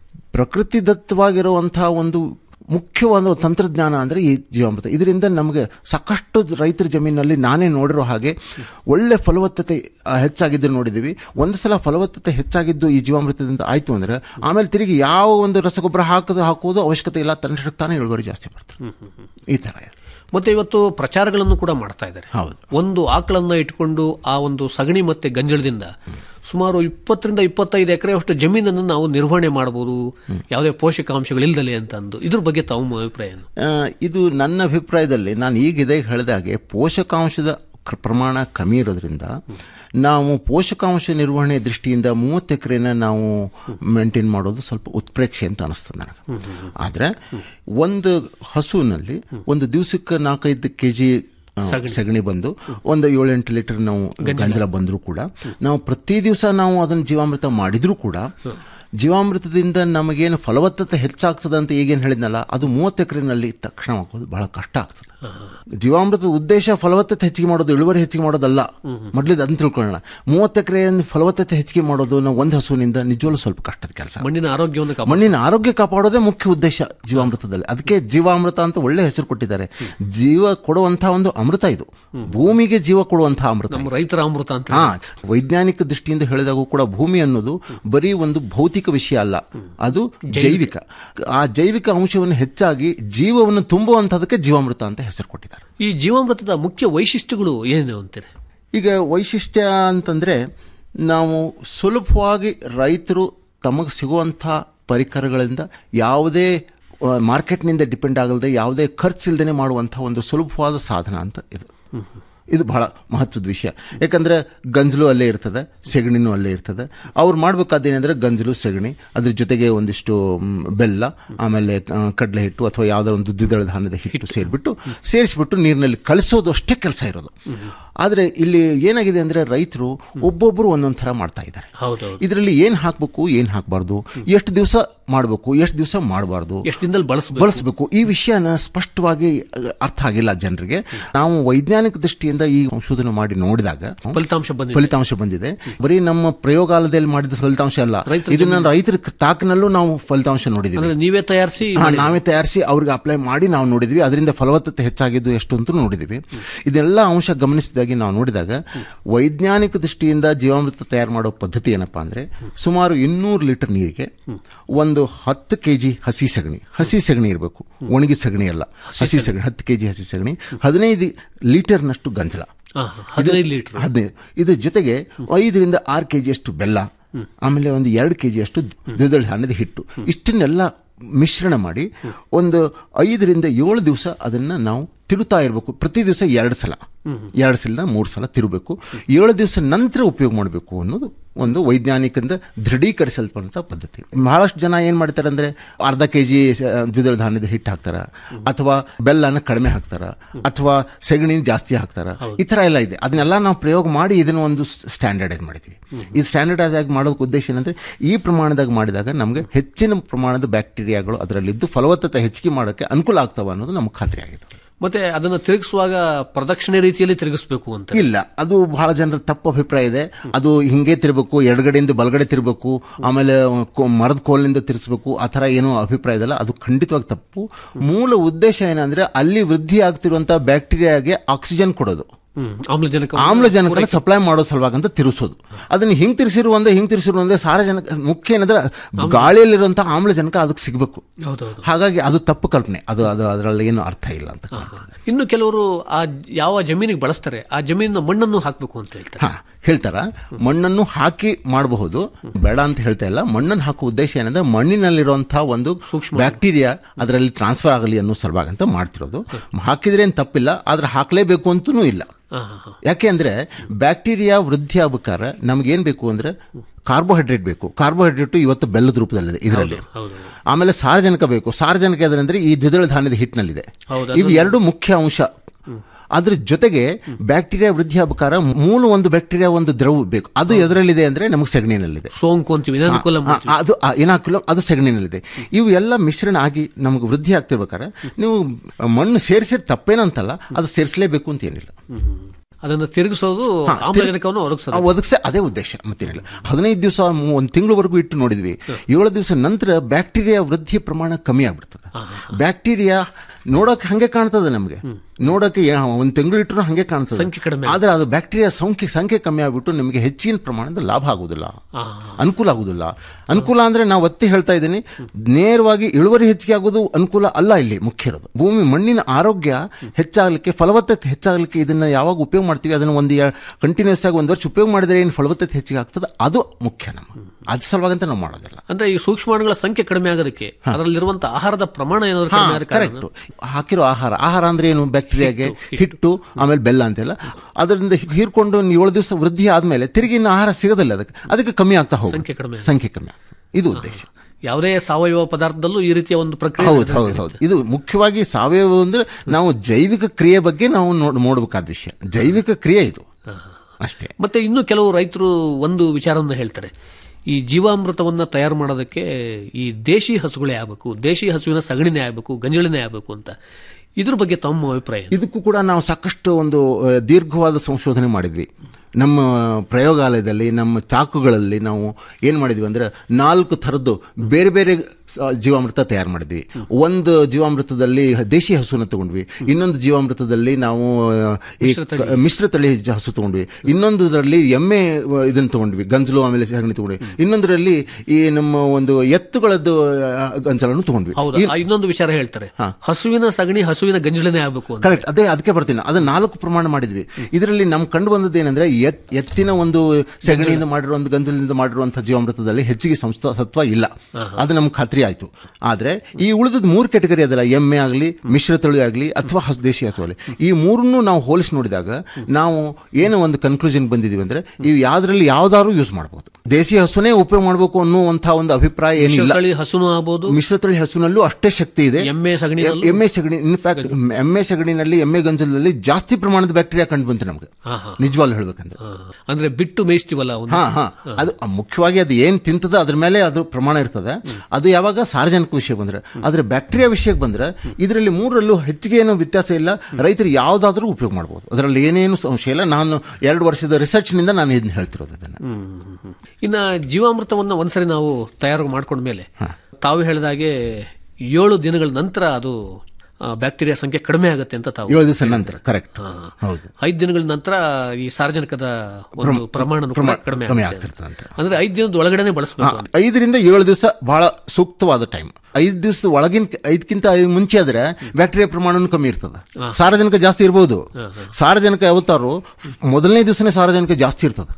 ಪ್ರಕೃತಿದತ್ತವಾಗಿರುವಂತಹ ಒಂದು ಮುಖ್ಯವಾದ ತಂತ್ರಜ್ಞಾನ ಅಂದರೆ ಈ ಜೀವಾಮೃತ ಇದರಿಂದ ನಮಗೆ ಸಾಕಷ್ಟು ರೈತರ ಜಮೀನಲ್ಲಿ ನಾನೇ ನೋಡಿರೋ ಹಾಗೆ ಒಳ್ಳೆ ಫಲವತ್ತತೆ ಆ, ಹೆಚ್ಚಾಗಿದ್ದು ನೋಡಿದ್ದೀವಿ ಒಂದು ಸಲ ಫಲವತ್ತತೆ ಹೆಚ್ಚಾಗಿದ್ದು ಈ ಜೀವಾಮೃತದಿಂದ ಆಯಿತು ಅಂದರೆ ಆಮೇಲೆ ತಿರುಗಿ ಯಾವ ಒಂದು ರಸಗೊಬ್ಬರ ಹಾಕೋದು ಹಾಕೋದು ಅವಶ್ಯಕತೆ ಇಲ್ಲ ತನ್ನ ತಾನೇ ಇಳುವರಿ ಜಾಸ್ತಿ ಬರ್ತದೆ ಈ ಥರ ಮತ್ತೆ ಇವತ್ತು ಪ್ರಚಾರಗಳನ್ನು ಕೂಡ ಮಾಡ್ತಾ ಇದ್ದಾರೆ ಹೌದು. ಒಂದು ಆಕಳನ್ನ ಇಟ್ಕೊಂಡು ಆ ಒಂದು ಸಗಣಿ ಮತ್ತೆ ಗಂಜಳದಿಂದ ಸುಮಾರು ಇಪ್ಪತ್ತರಿಂದ ಇಪ್ಪತ್ತೈದು ಎಕರೆ ಅಷ್ಟು ಜಮೀನನ್ನು ನಾವು ನಿರ್ವಹಣೆ ಮಾಡಬಹುದು ಯಾವುದೇ ಪೋಷಕಾಂಶಗಳಿಲ್ದಲೆ ಅಂತ ಅಂದು ಇದ್ರ ಬಗ್ಗೆ ತಮ್ಮ ಅಭಿಪ್ರಾಯ ಏನು? ಆ, ಇದು ನನ್ನ ಅಭಿಪ್ರಾಯದಲ್ಲಿ ನಾನು ಈಗ ಇದೇ ಹೇಳಿದ ಹಾಗೆ ಪೋಷಕಾಂಶದ ಕ- ಪ್ರಮಾಣ ಕಮ್ಮಿ ಇರೋದ್ರಿಂದ ನಾವು ಪೋಷಕಾಂಶ ನಿರ್ವಹಣೆ ದೃಷ್ಟಿಯಿಂದ ಮೂವತ್ತು ಎಕರೆನ ನಾವು ಮೇಂಟೈನ್ ಮಾಡೋದು ಸ್ವಲ್ಪ ಉತ್ಪ್ರೇಕ್ಷೆ ಅಂತ ಅನಿಸ್ತದೆ ನನಗೆ ಆದರೆ ಒಂದು ಹಸುವಿನಲ್ಲಿ ಒಂದು ದಿವಸಕ್ಕೆ ನಾಲ್ಕೈದು ಕೆ ಜಿ ಸಗಣಿ ಬಂದು ಒಂದು ಏಳೆಂಟು ಲೀಟರ್ ನಾವು ಗಂಜಲ ಬಂದರೂ ಕೂಡ ನಾವು ಪ್ರತಿ ದಿವಸ ನಾವು ಅದನ್ನು ಜೀವಾಮೃತ ಮಾಡಿದರೂ ಕೂಡ ಜೀವಾಮೃತದಿಂದ ನಮಗೇನು ಫಲವತ್ತತೆ ಹೆಚ್ಚಾಗ್ತದೆ ಅಂತ ಈಗೇನು ಹೇಳಿದ್ನಲ್ಲ ಅದು ಮೂವತ್ತು ಎಕರೆನಲ್ಲಿ ತಕ್ಷಣ ಆಗೋದು ಬಹಳ ಕಷ್ಟ ಆಗ್ತದೆ ಜೀವಾಮೃತದ ಉದ್ದೇಶ ಫಲವತ್ತತೆ ಹೆಚ್ಚಿಗೆ ಮಾಡೋದು ಇಳುವರಿ ಹೆಚ್ಚಿಗೆ ಮಾಡೋದಲ್ಲ ಮೊದಲಿದ್ದು ಅದನ್ನ ತಿಳ್ಕೊಳ್ಳೋಣ ಮೂವತ್ತು ಎಕರೆ ಫಲವತ್ತತೆ ಹೆಚ್ಚಿಗೆ ಮಾಡೋದು ನಾವು ಒಂದು ಹಸುವಿನಿಂದ ನಿಜವಲ್ಲೂ ಸ್ವಲ್ಪ ಕಷ್ಟದ ಕೆಲಸ ಮಣ್ಣಿನ ಆರೋಗ್ಯವನ್ನು ಕಾಪಾಡ ಮಣ್ಣಿನ ಆರೋಗ್ಯ ಕಾಪಾಡೋದೇ ಮುಖ್ಯ ಉದ್ದೇಶ ಜೀವಾಮೃತದಲ್ಲಿ ಅದಕ್ಕೆ ಜೀವಾಮೃತ ಅಂತ ಒಳ್ಳೆ ಹೆಸರು ಕೊಟ್ಟಿದ್ದಾರೆ ಜೀವ ಕೊಡುವಂತಹ ಒಂದು ಅಮೃತ ಇದು ಭೂಮಿಗೆ ಜೀವ ಕೊಡುವಂತಹ ಅಮೃತ ನಮ್ಮ ರೈತರ ಅಮೃತ ಅಂತ ಹಾ ವೈಜ್ಞಾನಿಕ ದೃಷ್ಟಿಯಿಂದ ಹೇಳಿದಾಗೂ ಕೂಡ ಭೂಮಿ ಅನ್ನೋದು ಬರೀ ಒಂದು ಭೌತಿಕ ವಿಷಯ ಅಲ್ಲ ಅದು ಜೈವಿಕ ಆ ಜೈವಿಕ ಅಂಶವನ್ನು ಹೆಚ್ಚಾಗಿ ಜೀವವನ್ನು ತುಂಬುವಂತದಕ್ಕೆ ಜೀವಾಮೃತ ಅಂತ ಹೆಸರು ಕೊಟ್ಟಿದ್ದಾರೆ ಈ ಜೀವಾಮೃತದ ಮುಖ್ಯ ವೈಶಿಷ್ಟ್ಯಗಳು ಏನೇನು ಅಂತೀರಿ ಈಗ ವೈಶಿಷ್ಟ್ಯ ಅಂತಂದ್ರೆ ನಾವು ಸುಲಭವಾಗಿ ರೈತರು ತಮಗೆ ಸಿಗುವಂಥ ಪರಿಕರಗಳಿಂದ ಯಾವುದೇ ಆ, ಮಾರ್ಕೆಟ್ನಿಂದ ಡಿಪೆಂಡ್ ಆಗಲ್ಲದೆ ಯಾವುದೇ ಖರ್ಚಿಲ್ದೇ ಮಾಡುವಂಥ ಒಂದು ಸುಲಭವಾದ ಸಾಧನ ಅಂತ ಇದು ಇದು ಬಹಳ ಮಹತ್ವದ ವಿಷಯ ಯಾಕಂದ್ರೆ ಗಂಜಲು ಅಲ್ಲೇ ಇರ್ತದೆ ಸೆಗಣಿನೂ ಅಲ್ಲೇ ಇರ್ತದೆ ಅವ್ರು ಮಾಡ್ಬೇಕಾದೇನೆಂದ್ರೆ ಗಂಜಲು ಸೆಗಣಿ ಅದ್ರ ಜೊತೆಗೆ ಒಂದಿಷ್ಟು ಮ್, ಬೆಲ್ಲ ಆಮೇಲೆ ಆ, ಕಡಲೆ ಹಿಟ್ಟು ಅಥವಾ ಯಾವುದೋ ಒಂದು ದ್ವಿದಳ ಧಾನ್ಯದ ಹಿಟ್ಟು ಸೇರಿಬಿಟ್ಟು ಸೇರಿಸ್ಬಿಟ್ಟು ನೀರಿನಲ್ಲಿ ಕಲಿಸೋದು ಅಷ್ಟೇ ಕೆಲಸ ಇರೋದು ಆದರೆ ಇಲ್ಲಿ ಏನಾಗಿದೆ ಅಂದ್ರೆ ರೈತರು ಒಬ್ಬೊಬ್ಬರು ಒಂದೊಂದು ಥರ ಮಾಡ್ತಾ ಇದ್ದಾರೆ ಹೌದೌದು ಇದರಲ್ಲಿ ಏನು ಹಾಕಬೇಕು ಏನು ಹಾಕಬಾರ್ದು ಎಷ್ಟು ದಿವಸ ಮಾಡಬೇಕು ಎಷ್ಟು ದಿವಸ ಮಾಡಬಾರ್ದು ಎಷ್ಟು ದಿನದಲ್ಲಿ ಬಳಸಬೇಕು ಬಳಸಬೇಕು ಈ ವಿಷಯನ ಸ್ಪಷ್ಟವಾಗಿ ಅಹ್, ಅರ್ಥ ಆಗಿಲ್ಲ ಜನರಿಗೆ ನಾವು ವೈಜ್ಞಾನಿಕ ದೃಷ್ಟಿಯಿಂದ ವರ್ಷದಿಂದ ಈ ಸಂಶೋಧನೆ ಮಾಡಿ ನೋಡಿದಾಗ ಫಲಿತಾಂಶ ಬಂದಿದೆ ಫಲಿತಾಂಶ ಬಂದಿದೆ ಬರೀ ನಮ್ಮ ಪ್ರಯೋಗಾಲಯದಲ್ಲಿ ಮಾಡಿದ ಫಲಿತಾಂಶ ಅಲ್ಲ ರೈತರ ಇದನ್ನ ರೈತರ ತಾಕಿನಲ್ಲೂ ನಾವು ಫಲಿತಾಂಶ ನೋಡಿದ್ದೀವಿ ಅಂದ್ರೆ ನೀವೇ ತಯಾರಿಸಿ ಹಾ, ನಾವೇ ತಯಾರಿಸಿ ಅವ್ರಿಗೆ ಅಪ್ಲೈ ಮಾಡಿ ನಾವು ನೋಡಿದ್ವಿ ಅದರಿಂದ ಫಲವತ್ತತೆ ಹೆಚ್ಚಾಗಿದ್ದು ಎಷ್ಟು ಅಂತ ನೋಡಿದ್ವಿ ಇದೆಲ್ಲ ಅಂಶ ಗಮನಿಸಿದಾಗಿ ನಾವು ನೋಡಿದಾಗ ವೈಜ್ಞಾನಿಕ ದೃಷ್ಟಿಯಿಂದ ಜೀವಾಮೃತ ತಯಾರು ಮಾಡೋ ಪದ್ಧತಿ ಏನಪ್ಪಾ ಅಂದ್ರೆ ಸುಮಾರು ಇನ್ನೂರು ಲೀಟರ್ ನೀರಿಗೆ ಒಂದು ಹತ್ತು ಕೆಜಿ ಹಸಿ ಸಗಣಿ ಹಸಿ ಸಗಣಿ ಇರಬೇಕು ಒಣಗಿ ಸಗಣಿ ಅಲ್ಲ ಹಸಿ ಸಗಣಿ ಹತ್ತು ಕೆಜಿ ಹಸಿ ಸಗಣಿ ಹದಿನೈದು ಲೀಟರ್ನಷ್ಟು ಗಂಜಲ ಹಾ, ಹಾ, ಹದಿನೈದು ಲೀಟರ್ ಹದಿನೈದು ಇದ್ರ ಜೊತೆಗೆ ಐದರಿಂದ ಆರು ಕೆಜಿ ಅಷ್ಟು ಬೆಲ್ಲ ಆಮೇಲೆ ಒಂದು ಎರಡು ಕೆಜಿ ಅಷ್ಟು ದ್ವಿದಳ ಧಾನ್ಯದ ಹಿಟ್ಟು ಇಷ್ಟನ್ನೆಲ್ಲ ಮಿಶ್ರಣ ಮಾಡಿ ಒಂದು ಐದರಿಂದ ಏಳು ದಿವಸ ಅದನ್ನ ನಾವು ತಿರುತ್ತಾ ಇರಬೇಕು ಪ್ರತಿ ದಿವಸ ಎರಡು ಸಲ ಎರಡು ಸಲ ಮೂರು ಸಲ ತಿರುಬೇಕು ಏಳು ದಿವಸ ನಂತರ ಉಪಯೋಗ ಮಾಡಬೇಕು ಅನ್ನೋದು ಒಂದು ವೈಜ್ಞಾನಿಕದಿಂದ ದೃಢೀಕರಿಸಲ್ಪಂತ ಪದ್ಧತಿ ಬಹಳಷ್ಟು ಜನ ಏನ್ ಮಾಡ್ತಾರೆ ಅಂದ್ರೆ ಅರ್ಧ ಕೆ ಜಿ ದ್ವಿದಳ ಧಾನ್ಯದ ಹಿಟ್ಟು ಹಾಕ್ತಾರ ಅಥವಾ ಬೆಲ್ಲನ ಕಡಿಮೆ ಹಾಕ್ತಾರ ಅಥವಾ ಸೆಗಣಿ ಜಾಸ್ತಿ ಹಾಕ್ತಾರ ಈ ತರ ಎಲ್ಲ ಇದೆ ಅದನ್ನೆಲ್ಲ ನಾವು ಪ್ರಯೋಗ ಮಾಡಿ ಇದನ್ನ ಒಂದು ಸ್ಟ್ಯಾಂಡರ್ಡೈಸ್ ಮಾಡಿದ್ವಿ ಈ ಸ್ಟ್ಯಾಂಡರ್ಡೈಸ್ ಆಗಿ ಮಾಡೋದಕ್ಕೆ ಉದ್ದೇಶ ಏನಂದ್ರೆ ಈ ಪ್ರಮಾಣದಾಗ ಮಾಡಿದಾಗ ನಮಗೆ ಹೆಚ್ಚಿನ ಪ್ರಮಾಣದ ಬ್ಯಾಕ್ಟೀರಿಯಾಗಳು ಅದರಲ್ಲಿದ್ದು ಫಲವತ್ತತೆ ಹೆಚ್ಚಿಗೆ ಮಾಡೋಕ್ಕೆ ಅನುಕೂಲ ಆಗ್ತಾವ ಅನ್ನೋದು ನಮ್ಗೆ ಖಾತ್ರಿ ಆಗಿದೆ ಮತ್ತೆ ಅದನ್ನ ತಿರುಗಿಸುವಾಗ ಪ್ರದಕ್ಷಿಣೆ ರೀತಿಯಲ್ಲಿ ತಿರುಗಿಸಬೇಕು ಅಂತ ಇಲ್ಲ ಅದು ಬಹಳ ಜನರ ತಪ್ಪು ಅಭಿಪ್ರಾಯ ಇದೆ ಅದು ಹಿಂಗೆ ತಿರ್ಬೇಕು ಎಡಗಡೆಯಿಂದ ಬಲಗಡೆ ತಿರ್ಬೇಕು ಆಮೇಲೆ ಕೋ- ಮರದ ಕೋಲಿನಿಂದ ತಿರ್ಸ್ಬೇಕು ಆ ಥರ ಏನೋ ಅಭಿಪ್ರಾಯ ಇದಲ್ಲ ಅದು ಖಂಡಿತವಾಗಿ ತಪ್ಪು ಮೂಲ ಉದ್ದೇಶ ಏನಂದ್ರೆ ಅಲ್ಲಿ ವೃದ್ಧಿ ಆಗ್ತಿರುವಂತಹ ಬ್ಯಾಕ್ಟೀರಿಯಾಗೆ ಆಕ್ಸಿಜನ್ ಕೊಡೋದು ಹ್ಮ್ ಆಮ್ಲಜನಕ ಆಮ್ಲಜನಕನ ಸಪ್ಲೈ ಮಾಡೋ ಸಲುವಾಗಿ ಅಂತ ತಿರುಸೋದು ಅದನ್ನ ಹಿಂಗ್ ತಿರ್ಸಿರು ಒಂದೇ ಹಿಂಗ್ ತಿರ್ಸಿರು ಒಂದೇ ಸಾರಜನಕ ಮುಖ್ಯ ಏನಂದ್ರೆ ಗಾಳಿಯಲ್ಲಿರುವಂತಹ ಆಮ್ಲಜನಕ ಅದಕ್ಕೆ ಸಿಗಬೇಕು ಹೌದೌದು ಹಾಗಾಗಿ ಅದು ತಪ್ಪು ಕಲ್ಪನೆ ಅದು ಅದು ಅದರಲ್ಲಿ ಏನು ಅರ್ಥ ಇಲ್ಲ ಅಂತ ಇನ್ನು ಕೆಲವರು ಆ ಯಾವ ಜಮೀನಿಗೆ ಬಳಸ್ತಾರೆ ಆ ಜಮೀನಿನ ಮಣ್ಣನ್ನು ಹಾಕಬೇಕು ಅಂತ ಹೇಳ್ತಾರೆ ಹಾ ಹೇಳ್ತಾರ ಮಣ್ಣನ್ನು ಹಾಕಿ ಮಾಡಬಹುದು ಬೇಡ ಅಂತ ಹೇಳ್ತಾ ಇಲ್ಲ ಮಣ್ಣನ್ನು ಹಾಕುವ ಉದ್ದೇಶ ಏನಂದ್ರೆ ಮಣ್ಣಿನಲ್ಲಿರುವಂತಹ ಒಂದು ಬ್ಯಾಕ್ಟೀರಿಯಾ ಅದರಲ್ಲಿ ಟ್ರಾನ್ಸ್ಫರ್ ಆಗಲಿ ಅನ್ನೋ ಸಲುವಾಗಿ ಅಂತ ಮಾಡ್ತಿರೋದು ಹಾಕಿದ್ರೆ ಏನು ತಪ್ಪಿಲ್ಲ ಆದ್ರೆ ಹಾಕ್ಲೇಬೇಕು ಅಂತನೂ ಇಲ್ಲ ಹಾ, ಹಾ, ಹಾ. ಯಾಕೆ ಅಂದ್ರೆ ಬ್ಯಾಕ್ಟೀರಿಯಾ ವೃದ್ಧಿ ಆಗ್ಬೇಕಾದ್ರೆ ನಮ್ಗೇನ್ ಬೇಕು ಅಂದ್ರೆ ಕಾರ್ಬೋಹೈಡ್ರೇಟ್ ಬೇಕು ಕಾರ್ಬೋಹೈಡ್ರೇಟ್ ಇವತ್ತು ಬೆಲ್ಲದ ರೂಪದಲ್ಲಿದೆ ಇದರಲ್ಲಿ ಹೌದು ಆಮೇಲೆ ಸಾರಜನಕ ಬೇಕು ಸಾರಜನಕ ಅಂದ್ರೆ ಈ ದ್ವಿದಳ ಧಾನ್ಯದ ಹಿಟ್ಟಿನಲ್ಲಿದೆ ಹೌದು, ಇವು ಎರಡು ಮುಖ್ಯ ಅಂಶ ಅದ್ರ ಜೊತೆಗೆ ಬ್ಯಾಕ್ಟೀರಿಯಾ ವೃದ್ಧಿ ಆಗ್ಬೇಕಾದ್ರೆ ಮೂಲ ಒಂದು ಬ್ಯಾಕ್ಟೀರಿಯಾ ಒಂದು ದ್ರವ ಬೇಕು ಅದು ಎದರಲ್ಲಿದೆ ಅಂದ್ರೆ ನಮಗೆ ಸೆಗಣಿನಲ್ಲಿದೆ ಸೋಂಕು ಅಂತೀವಿ ಅನುಕೂಲ ಆ, ಆ, ಅದು ಇನಾಕ್ಯುಲಮ್ ಅದು ಸೆಗಣಿನಲ್ಲಿದೆ ಇವು ಎಲ್ಲ ಮಿಶ್ರಣ ಆಗಿ ನಮಗೆ ವೃದ್ಧಿ ಆಗ್ತಿರ್ಬೇಕಾದ್ರೆ ನೀವು ಮಣ್ಣು ಸೇರಿಸಿದ ತಪ್ಪೇನಂತಲ್ಲ ಅದು ಸೇರಿಸಲೇಬೇಕು ಅಂತ ಏನಿಲ್ಲ ಅದನ್ನ ತಿರುಗಿಸೋದು ಆಮ್ಲಜನಕವನ್ನು ಒದಗಿಸೋದು ಒದಗಿಸ ಅದೇ ಉದ್ದೇಶ ಮತ್ತೇನಿಲ್ಲ ಹದಿನೈದು ದಿವಸ ಒಂದು ತಿಂಗಳವರೆಗೂ ಇಟ್ಟು ನೋಡಿದ್ವಿ ಏಳು ದಿವಸ ನಂತರ ಬ್ಯಾಕ್ಟೀರಿಯಾ ವೃದ್ಧಿಯ ಪ್ರಮಾಣ ಕಮ್ಮಿ ಆಗ್ಬಿಡ್ತದೆ ಬ್ಯಾಕ್ಟೀರಿಯಾ ನೋಡಕ್ ಹಂಗೆ ಕಾಣ್ತದೆ ನಮಗೆ ನೋಡಕ್ಕೆ ಯಾ- ಒಂದ್ ತಿಂಗಳು ಇಟ್ಟರು ಹಂಗೆ ಕಾಣ್ತದೆ ಸಂಖ್ಯೆ ಕಡಿಮೆ ಆದ್ರೆ ಅದು ಬ್ಯಾಕ್ಟೀರಿಯಾ ಸಂಖ್ಯೆ ಸಂಖ್ಯೆ ಕಮ್ಮಿ ಆಗ್ಬಿಟ್ಟು ನಿಮಗೆ ಹೆಚ್ಚಿನ ಪ್ರಮಾಣದ ಲಾಭ ಆಗುದಿಲ್ಲ ಆ, ಅನುಕೂಲ ಆಗುದಿಲ್ಲ ಅನುಕೂಲ ಅಂದ್ರೆ ನಾವು ಒತ್ತಿ ಹೇಳ್ತಾ ಇದ್ದೀನಿ ನೇರವಾಗಿ ಇಳುವರಿ ಹೆಚ್ಚಿಗೆ ಆಗೋದು ಅನುಕೂಲ ಅಲ್ಲ ಇಲ್ಲಿ ಮುಖ್ಯ ಇರೋದು ಭೂಮಿ ಮಣ್ಣಿನ ಆರೋಗ್ಯ ಹೆಚ್ಚಾಗಲಿಕ್ಕೆ ಫಲವತ್ತತೆ ಹೆಚ್ಚಾಗಲಿಕ್ಕೆ ಇದನ್ನ ಯಾವಾಗ ಉಪಯೋಗ ಮಾಡ್ತೀವಿ ಅದನ್ನ ಒಂದು ಕಂಟಿನ್ಯೂಸ್ ಆಗಿ ಒಂದು ವರ್ಷ ಉಪಯೋಗ ಮಾಡಿದ್ರೆ ಏನು ಫಲವತ್ತತೆ ಹೆಚ್ಚಿಗೆ ಆಗ್ತದೆ ಅದು ಮುಖ್ಯ ನಮ್ಮ ಅದ್ ಸಲುವಾಗಂತ ನಾವು ಮಾಡೋದಿಲ್ಲ ಅಂದ್ರೆ ಈ ಸೂಕ್ಷ್ಮಾಣುಗಳ ಸಂಖ್ಯೆ ಕಡಿಮೆ ಆಗೋದಕ್ಕೆ ಅದರಲ್ಲಿರುವಂತಹ ಆಹಾರದ ಪ್ರಮಾಣ ಏನಾದ್ರು ಕಡಿಮೆ ಆಗೋದಕ್ಕೆ ಕಾರಣ? ಕರೆಕ್ಟ್ ಹಾಕಿರೋ ಆಹಾರ ಆಹಾರ ಅಂದ್ರೆ ಏನು ಬ್ಯಾಕ್ಟೀರಿಯಾಗೆ ಹಿಟ್ಟು ಆಮೇಲೆ ಬೆಲ್ಲ ಅಂತೆಲ್ಲ ಅದರಿಂದ ಹೀರ್ಕೊಂಡು ಒಂದು ಏಳು ದಿವಸ ವೃದ್ಧಿ ಆದ್ಮೇಲೆ ತಿರುಗಿ ಇನ್ನು ಆಹಾರ ಸಿಗೋದಿಲ್ಲ ಅದಕ್ಕೆ ಅದಕ್ಕೆ ಕಮ್ಮಿ ಆಗ್ತಾ ಸಂಖ್ಯೆ ಹೋಗುತ್ತೆ ಕಡಿಮೆ ಸಂಖ್ಯೆ ಕಮ್ಮಿ ಆಗ್ತದೆ ಇದು ಉದ್ದೇಶ ಯಾವುದೇ ಸಾವಯವ ಪದಾರ್ಥದಲ್ಲೂ ಈ ರೀತಿಯ ಒಂದು ಪ್ರಕ್ರಿಯೆ ಹೌದು ಹೌದು ಹೌದು ಇದು ಮುಖ್ಯವಾಗಿ ಸಾವಯವ ಅಂದ್ರೆ ನಾವು ಜೈವಿಕ ಕ್ರಿಯೆ ಬಗ್ಗೆ ನಾವು ನೋಡ್ ನೋಡ್ಬೇಕಾದ ವಿಷಯ ಜೈವಿಕ ಕ್ರಿಯೆ ಇದು ಅಷ್ಟೇ ಮತ್ತೆ ಇನ್ನು ಕೆಲವು ರೈತರು ಒಂದು ವಿಚಾರವನ್ನು ಹೇಳ್ತಾರೆ ಈ ಜೀವಾಮೃತವನ್ನ ತಯಾರು ಮಾಡೋದಕ್ಕೆ ಈ ದೇಶಿ ಹಸುಗಳೇ ಆಗಬೇಕು ದೇಶಿ ಹಸುವಿನ ಸಗಣಿನೇ ಆಗಬೇಕು ಗಂಜಳಿನೇ ಆಗಬೇಕು ಅಂತ ಇದ್ರ ಬಗ್ಗೆ ತಮ್ಮ ಅಭಿಪ್ರಾಯ ಏನು? ಇದಕ್ಕೂ ಕೂಡ ನಾವು ಸಾಕಷ್ಟು ಒಂದು ಆ, ದೀರ್ಘವಾದ ಸಂಶೋಧನೆ ಮಾಡಿದ್ವಿ ನಮ್ಮ ಪ್ರಯೋಗಾಲಯದಲ್ಲಿ ನಮ್ಮ ಚಾಕುಗಳಲ್ಲಿ ನಾವು ಏನು ಮಾಡಿದ್ವಿ ಅಂದ್ರೆ ನಾಲ್ಕು ಥರದ್ದು ಬೇರೆ ಬೇರೆ ಸ- ಜೀವಾಮೃತ ತಯಾರು ಮಾಡಿದ್ವಿ ಒಂದು ಜೀವಾಮೃತದಲ್ಲಿ ದೇಶಿ ಹಸುನ ತಗೊಂಡ್ವಿ ಇನ್ನೊಂದು ಜೀವಾಮೃತದಲ್ಲಿ ನಾವು ಆ, ಈ ಕ- ಮಿಶ್ರ ತಳಿ ಜ- ಹಸು ತಗೊಂಡ್ವಿ ಇನ್ನೊಂದರಲ್ಲಿ ಎಮ್ಮೆ ಆ, ಇದನ್ನ ತಗೊಂಡ್ವಿ ಗಂಜಲು ಆಮೇಲೆ ಸಗಣಿ ತಗೊಂಡ್ವಿ ಇನ್ನೊಂದರಲ್ಲಿ ಈ ನಮ್ಮ ಒಂದು ಎತ್ತುಗಳದ್ದು ಆ, ಗಂಜಲನ್ನು ತಗೊಂಡ್ವಿ ಹೌದಾ ಆ, ಇನ್ನೊಂದು ವಿಚಾರ ಹೇಳ್ತಾರೆ ಹಸುವಿನ ಸಗಣಿ ಹಸುವಿನ ಗಂಜಲನೇ ಆಗಬೇಕು ಅಂತ ಕರೆಕ್ಟ್ ಅದೇ ಅದಕ್ಕೆ ಬರ್ತೀನಿ ಅದು ನಾಲ್ಕು ಪ್ರಮಾಣ ಮಾಡಿದ್ವಿ ಇದರಲ್ಲಿ ನಮ್ ಕಂಡು ಬಂದದ್ದು ಏನಂದ್ರೆ ಎತ್ ಎತ್ತಿನ ಒಂದು ಸೆಗಣಿಯಿಂದ ಮಾಡಿರೋ ಒಂದು ಗಂಜಲಿಂದ ಮಾಡಿರುವಂತಹ ಜೀವಾಮೃತದಲ್ಲಿ ಹೆಚ್ಚಿಗೆ ಸಂಸ್ಥ ಸತ್ವ ಇಲ್ಲ ಅದು ನಮ್ಗೆ ಖಾತ್ರಿ ಆಯ್ತು ಆದ್ರೆ ಈ ಉಳಿದದ ಮೂರು ಕೆಟಗರಿ ಅದಲ್ಲ ಎಮ್ಮೆ ಆಗಲಿ ಮಿಶ್ರ ತಳಿ ಆಗಲಿ ಅಥವಾ ಹಸ್ ದೇಶಿ ಹಸು ಆಗಲಿ ಈ ಮೂರನ್ನು ನಾವು ಹೋಲಿಸಿ ನೋಡಿದಾಗ ನಾವು ಏನು ಒಂದು ಕನ್ಕ್ಲೂಷನ್ ಬಂದಿದೀವಿ ಅಂದ್ರೆ ಇವು ಯಾವ್ದ್ರಲ್ಲಿ ಯಾವ್ದಾದ್ರು ಯೂಸ್ ಮಾಡಬಹುದು ದೇಶಿ ಹಸುನೇ ಉಪಯೋಗ ಮಾಡಬೇಕು ಅನ್ನುವಂತಹ ಒಂದು ಅಭಿಪ್ರಾಯ ಏನಿಲ್ಲ ತಳಿ ಹಸುನು ಆಗ್ಬೋದು ಮಿಶ್ರತಳಿ ಹಸುನಲ್ಲೂ ಅಷ್ಟೇ ಶಕ್ತಿ ಇದೆ ಎಮ್ಮೆ ಸಗಣಿನಲ್ಲೂ? ಎಮ್ಮೆ ಸಗಣಿ ಇನ್ಫ್ಯಾಕ್ಟ್ ಎಮ್ಮೆ ಸಗಣಿನಲ್ಲಿ ಎಮ್ಮೆ ಗಂಜಲದಲ್ಲಿ ಜಾಸ್ತಿ ಪ್ರಮಾಣದ ಬ್ಯಾಕ್ಟೀರಿಯಾ ಕಂಡು ಬಂತು ನಮಗೆ ಹಾ, ಹಾ. ನಿಜವಾಗ್ಲೂ ಹೇಳ್ಬೇಕಂದ್ರೆ ಅಂದ್ರೆ ಹಾ. ಅಂದ್ರೆ ಬಿಟ್ಟು ಮೇಯಿಸ್ತೀವಲ್ಲ ಒಂದು ಹಾ ಹಾ ಅದು ಮುಖ್ಯವಾಗಿ ಅದು ಏನ್ ತಿಂತದ ಅದ್ರ ಮೇಲೆ ಅದು ಪ್ರಮಾಣ ಇರ್ತದೆ ಅದು ಯಾವಾಗ ಸಾರ್ವಜನಿಕ ವಿಷಯ ಬಂದ್ರೆ ಆದ್ರೆ ಬ್ಯಾಕ್ಟೀರಿಯಾ ವಿಷಯಕ್ಕೆ ಬಂದ್ರೆ ಇದರಲ್ಲಿ ಮೂರಲ್ಲೂ ಹೆಚ್ಚಿಗೆ ಏನೋ ವ್ಯತ್ಯಾಸ ಇಲ್ಲ ರೈತರು ಯಾವ್ದಾದ್ರೂ ಉಪಯೋಗ ಮಾಡಬಹುದು ಅದರಲ್ಲಿ ಏನೇನು ಸಂಶಯ ಇಲ್ಲ ನಾನು ಎರಡು ವರ್ಷದ ರಿಸರ್ಚ್ ನಿಂದ ನಾನು ಇದನ್ನ ಹೇಳ್ತಿರೋದು ಅದನ್ನ ಹ್ಮ್, ಹ್ಮ್, ಹ್ಮ್. ಇನ್ನ ಜೀವಾಮೃತವನ್ನ ಒಂದ್ಸರಿ ನಾವು ತಯಾರು ಮಾಡ್ಕೊಂಡ್ಮೇಲೆ ತಾವು ಹೇಳಿದಾಗೆ ಏಳು ದಿನಗಳ ನಂತರ ಅದು ಆ, ಬ್ಯಾಕ್ಟೀರಿಯಾ ಸಂಖ್ಯೆ ಕಡಿಮೆ ಆಗುತ್ತೆ ಅಂತ ತಾವು ಏಳು ದಿವಸ ನಂತರ ಕರೆಕ್ಟ್ ಹಾ. ಹೌದು ಐದು ದಿನಗಳ ನಂತರ ಈ ಸಾರ್ವಜನಿಕದ ಒಂದು ಪ್ರಮಾಣ ಕಡಿಮೆ ಕಮ್ಮಿ ಆಗುತ್ತೆ ಆಗ್ತಿರ್ತದಂತೆ ಅಂದ್ರೆ ಐದು ದಿನದ ಒಳಗಡೆನೆ ಬಳಸಬೇಕು ಹಾ, ಐದರಿಂದ ಏಳು ದಿವಸ ಬಹಳ ಸೂಕ್ತವಾದ ಟೈಮ್ ಐದು ದಿವಸದ ಒಳಗಿನ ಐದಕ್ಕಿಂತ ಮುಂಚೆ ಆದ್ರೆ ಬ್ಯಾಕ್ಟೀರಿಯಾ ಪ್ರಮಾಣ ಕಮ್ಮಿ ಇರ್ತದೆ ಸಾರಜನಕ ಜಾಸ್ತಿ ಇರ್ಬೋದು ಸಾರಜನಕ ಯಾವತ್ತಾರು ಮೊದಲನೇ ದಿವಸನೇ ಸಾರಜನಕ ಜಾಸ್ತಿ ಇರ್ತದೆ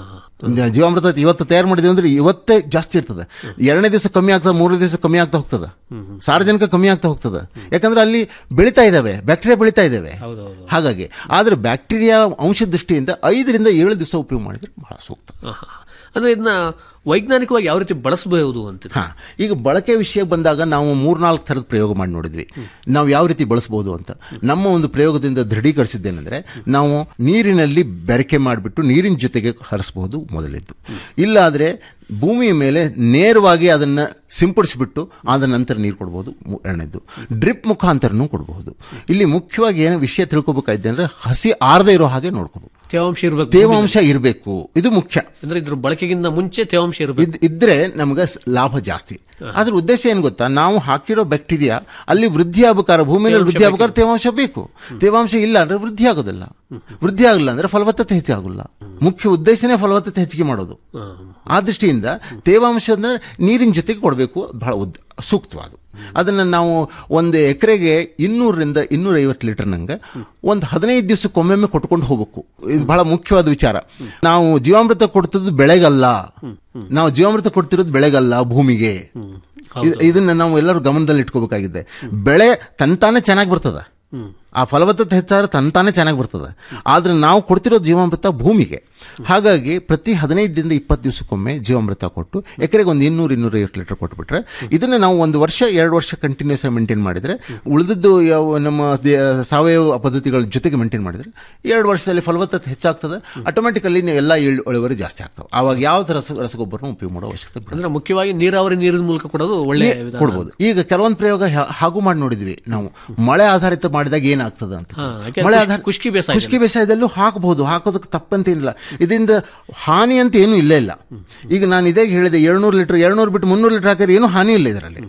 ಜೀವಾಮೃತ ಇವತ್ತು ತಯಾರು ಮಾಡಿದ್ವಿ ಅಂದ್ರೆ ಇವತ್ತೇ ಜಾಸ್ತಿ ಇರ್ತದೆ ಎರಡನೇ ದಿವಸ ಕಮ್ಮಿ ಆಗ್ತದೆ ಮೂರನೇ ದಿವಸ ಕಮ್ಮಿ ಆಗ್ತಾ ಹೋಗ್ತದೆ ಸಾರಜನಕ ಕಮ್ಮಿ ಆಗ್ತಾ ಹೋಗ್ತದೆ ಯಾಕಂದ್ರೆ ಅಲ್ಲಿ ಬೆಳಿತಾ ಇದಾವೆ ಬ್ಯಾಕ್ಟೀರಿಯಾ ಬೆಳಿತಾ ಇದಾವೆ ಹಾಗಾಗಿ ಆದ್ರೆ ಬ್ಯಾಕ್ಟೀರಿಯಾ ಅಂಶ ದೃಷ್ಟಿಯಿಂದ ಐದರಿಂದ ಏಳು ದಿವಸ ಉಪಯೋಗ ಮಾಡಿದ್ರೆ ಬಹಳ ಸೂಕ್ತ ಆಹಾ. ಅಂದ್ರೆ ಇದನ್ನ ವೈಜ್ಞಾನಿಕವಾಗಿ ಯಾವ ರೀತಿ ಬಳಸಬಹುದು ಅಂತ ಹಾ ಈಗ ಬಳಕೆ ವಿಷಯ ಬಂದಾಗ ನಾವು ಮೂರ್ನಾಲ್ಕು ಥರದ ಪ್ರಯೋಗ ಮಾಡಿ ನೋಡಿದ್ವಿ ನಾವು ಯಾವ ರೀತಿ ಬಳಸಬಹುದು ಅಂತ ನಮ್ಮ ಒಂದು ಪ್ರಯೋಗದಿಂದ ದೃಢೀಕರಿಸಿದ್ದೇನೆಂದ್ರೆ ನಾವು ನೀರಿನಲ್ಲಿ ಬೆರಕೆ ಮಾಡಿಬಿಟ್ಟು ನೀರಿನ ಜೊತೆಗೆ ಹರಿಸಬಹುದು ಮೊದಲಿದ್ದು ಇಲ್ಲಾದ್ರೆ ಭೂಮಿಯ ಮೇಲೆ ನೇರವಾಗಿ ಅದನ್ನ ಸಿಂಪಡಿಸಿಬಿಟ್ಟು ಆದ ನಂತರ ನೀರು ಕೊಡ್ಬೋದು ಮು- ಎರಡನೇದು ಡ್ರಿಪ್ ಮುಖಾಂತರನೂ ಕೊಡಬಹುದು ಇಲ್ಲಿ ಮುಖ್ಯವಾಗಿ ಏನು ವಿಷಯ ತಿಳ್ಕೊಬೇಕಾಗಿದೆ ಅಂದ್ರೆ ಹಸಿ ಆರದೇ ಇರೋ ಹಾಗೆ ನೋಡ್ಕೋಬೇಕು ತೇವಾಂಶ ಇರಬೇಕು ತೇವಾಂಶ ಇರಬೇಕು ಇದು ಮುಖ್ಯ ಅಂದ್ರೆ ಇದ್ರ ಬಳಕೆಗಿಂತ ಮುಂಚೆ ತೇವಾಂಶ ಇರಬೇಕು ಇದ್- ಇದ್ರೆ ನಮಗೆ ಸ್- ಲಾಭ ಜಾಸ್ತಿ ಅದ್ರ ಉದ್ದೇಶ ಏನ್ ಗೊತ್ತಾ ನಾವು ಹಾಕಿರೋ ಬ್ಯಾಕ್ಟೀರಿಯಾ ಅಲ್ಲಿ ವೃದ್ಧಿ ಆಗ್ಬೇಕಾದ್ರೆ ಭೂಮಿಯಲ್ಲಿ ವೃದ್ಧಿ ಆಗ್ಬೇಕಾದ್ರೆ ತೇವಾಂಶ ಬೇಕು ತೇವಾಂಶ ಇಲ್ಲ ಅಂದ್ರೆ ವೃದ್ಧಿ ಆಗೋದಿಲ್ಲ ವೃದ್ಧಿ ಆಗಲ್ಲ ಅಂದ್ರೆ ಫಲವತ್ತತೆ ಹೆಚ್ಚಾಗಲ್ಲ ಮುಖ್ಯ ಉದ್ದೇಶನೇ ಫಲವತ್ತತೆ ಹೆಚ್ಚಿಗೆ ಮಾಡೋದು ಆ ದೃಷ್ಟಿಯಿಂದ ತೇವಾಂಶ ಅಂದ್ರೆ ನೀರಿನ ಜೊತೆಗೆ ಕೊಡಬೇಕು ಬಹಳ ಉದ್ದ ಸೂಕ್ತವಾದ ಅದನ್ನ ನಾವು ಒಂದು ಎಕರೆಗೆ ಇನ್ನೂರರಿಂದ ಇನ್ನೂರೈವತ್ತು ಲೀಟರ್ ನಂಗೆ ಒಂದು ಹದಿನೈದು ದಿವಸಕ್ಕೊಮ್ಮೊಮ್ಮೆ ಕೊಟ್ಕೊಂಡು ಹೋಗ್ಬೇಕು ಇದು ಬಹಳ ಮುಖ್ಯವಾದ ವಿಚಾರ ನಾವು ಜೀವಾಮೃತ ಕೊಡ್ತಿದ್ದು ಬೆಳೆಗಲ್ಲ ನಾವು ಜೀವಾಮೃತ ಕೊಡ್ತಿರೋದು ಬೆಳೆಗಲ್ಲ ಭೂಮಿಗೆ ಇದ್- ಇದನ್ನ ನಾವು ಎಲ್ಲರೂ ಗಮನದಲ್ಲಿ ಇಟ್ಕೋಬೇಕಾಗಿದೆ ಬೆಳೆ ತಂತಾನೆ ಚೆನ್ನಾಗಿ ಬರ್ತದ ಆ ಫಲವತ್ತತೆ ಹೆಚ್ಚಾದ್ರೆ ತಂತಾನೆ ಚೆನ್ನಾಗಿ ಬರ್ತದೆ ಆದ್ರೆ ನಾವು ಕೊಡ್ತಿರೋ ಜೀವಾಮೃತ ಭೂಮಿಗೆ ಹಾಗಾಗಿ ಪ್ರತಿ ಹದಿನೈದರಿಂದ ಇಪ್ಪತ್ತು ದಿವಸಕ್ಕೊಮ್ಮೆ ಜೀವಾಮೃತ ಕೊಟ್ಟು ಎಕರೆಗೆ ಒಂದು ಇನ್ನೂರು ಇನ್ನೂರೈವತ್ತು ಲೀಟರ್ ಕೊಟ್ಬಿಟ್ರೆ ಇದನ್ನ ನಾವು ಒಂದು ವರ್ಷ ಎರಡು ವರ್ಷ ಕಂಟಿನ್ಯೂಸ್ ಆಗಿ ಮೇಂಟೈನ್ ಮಾಡಿದ್ರೆ ಉಳಿದದ್ದು ಯಾವ ನಮ್ಮ ದೇ- ಸಾವಯವ ಪದ್ಧತಿಗಳ ಜೊತೆಗೆ ಮೇಂಟೈನ್ ಮಾಡಿದ್ರೆ ಎರಡು ವರ್ಷದಲ್ಲಿ ಫಲವತ್ತತೆ ಹೆಚ್ಚಾಗ್ತದೆ ಆಟೋಮೆಟಿಕಲಿ ನೀವು ಎಲ್ಲ ಇಳ್- ಇಳುವರಿ ಜಾಸ್ತಿ ಆಗ್ತವೆ ಆವಾಗ ಯಾವ ರಸ ರಸಗೊಬ್ಬರನ ಉಪಯೋಗ ಮಾಡೋ ಅವಶ್ಯಕತೆ ಬೀಳಲ್ಲ. ಅಂದ್ರೆ ಮುಖ್ಯವಾಗಿ ನೀರಾವರಿ ನೀರಿನ ಮೂಲಕ ಕೊಡೋದು ಒಳ್ಳೆ ವಿಧಾನ. ಕೊಡ್ಬೋದು ಈಗ ಕೆಲವೊಂದು ಪ್ರಯೋಗ ಹಾ- ಹಾಗೂ ಮಾಡಿ ನೋಡಿದ್ವಿ ನಾವು ಮಳೆ ಆಧಾರಿತ ಮಾಡಿದಾಗ ಏನಾಗ್ತದೆ ಅಂತ ಹಾ, ಯಾಕೆ ಮಳೆ ಖುಷ್- ಆಧಾರ ಖುಷ್ಕಿ ಬೇಸಾಯ ಖುಷ್ಕಿ ಬೇಸಾಯದಲ್ಲೂ ಹಾಕಬಹುದು ಹಾಕೋದಕ್ಕೆ ತಪ್ಪಂತೇನಿಲ್ಲ ಇದರಿಂದ ಹಾನಿ ಅಂತ ಏನೂ ಇಲ್ಲೇ ಇಲ್ಲ ಈಗ ನಾನು ಇದೇ ಹೇಳಿದೆ ಏಳ್ನೂರು ಲೀಟರ್ ಏಳ್ನೂರು ಬಿಟ್ಟು ಮುನ್ನೂರು ಲೀಟರ್ ಹಾಕಿದ್ರೆ ಏನೂ ಹಾನಿ ಇಲ್ಲ ಇದರಲ್ಲಿ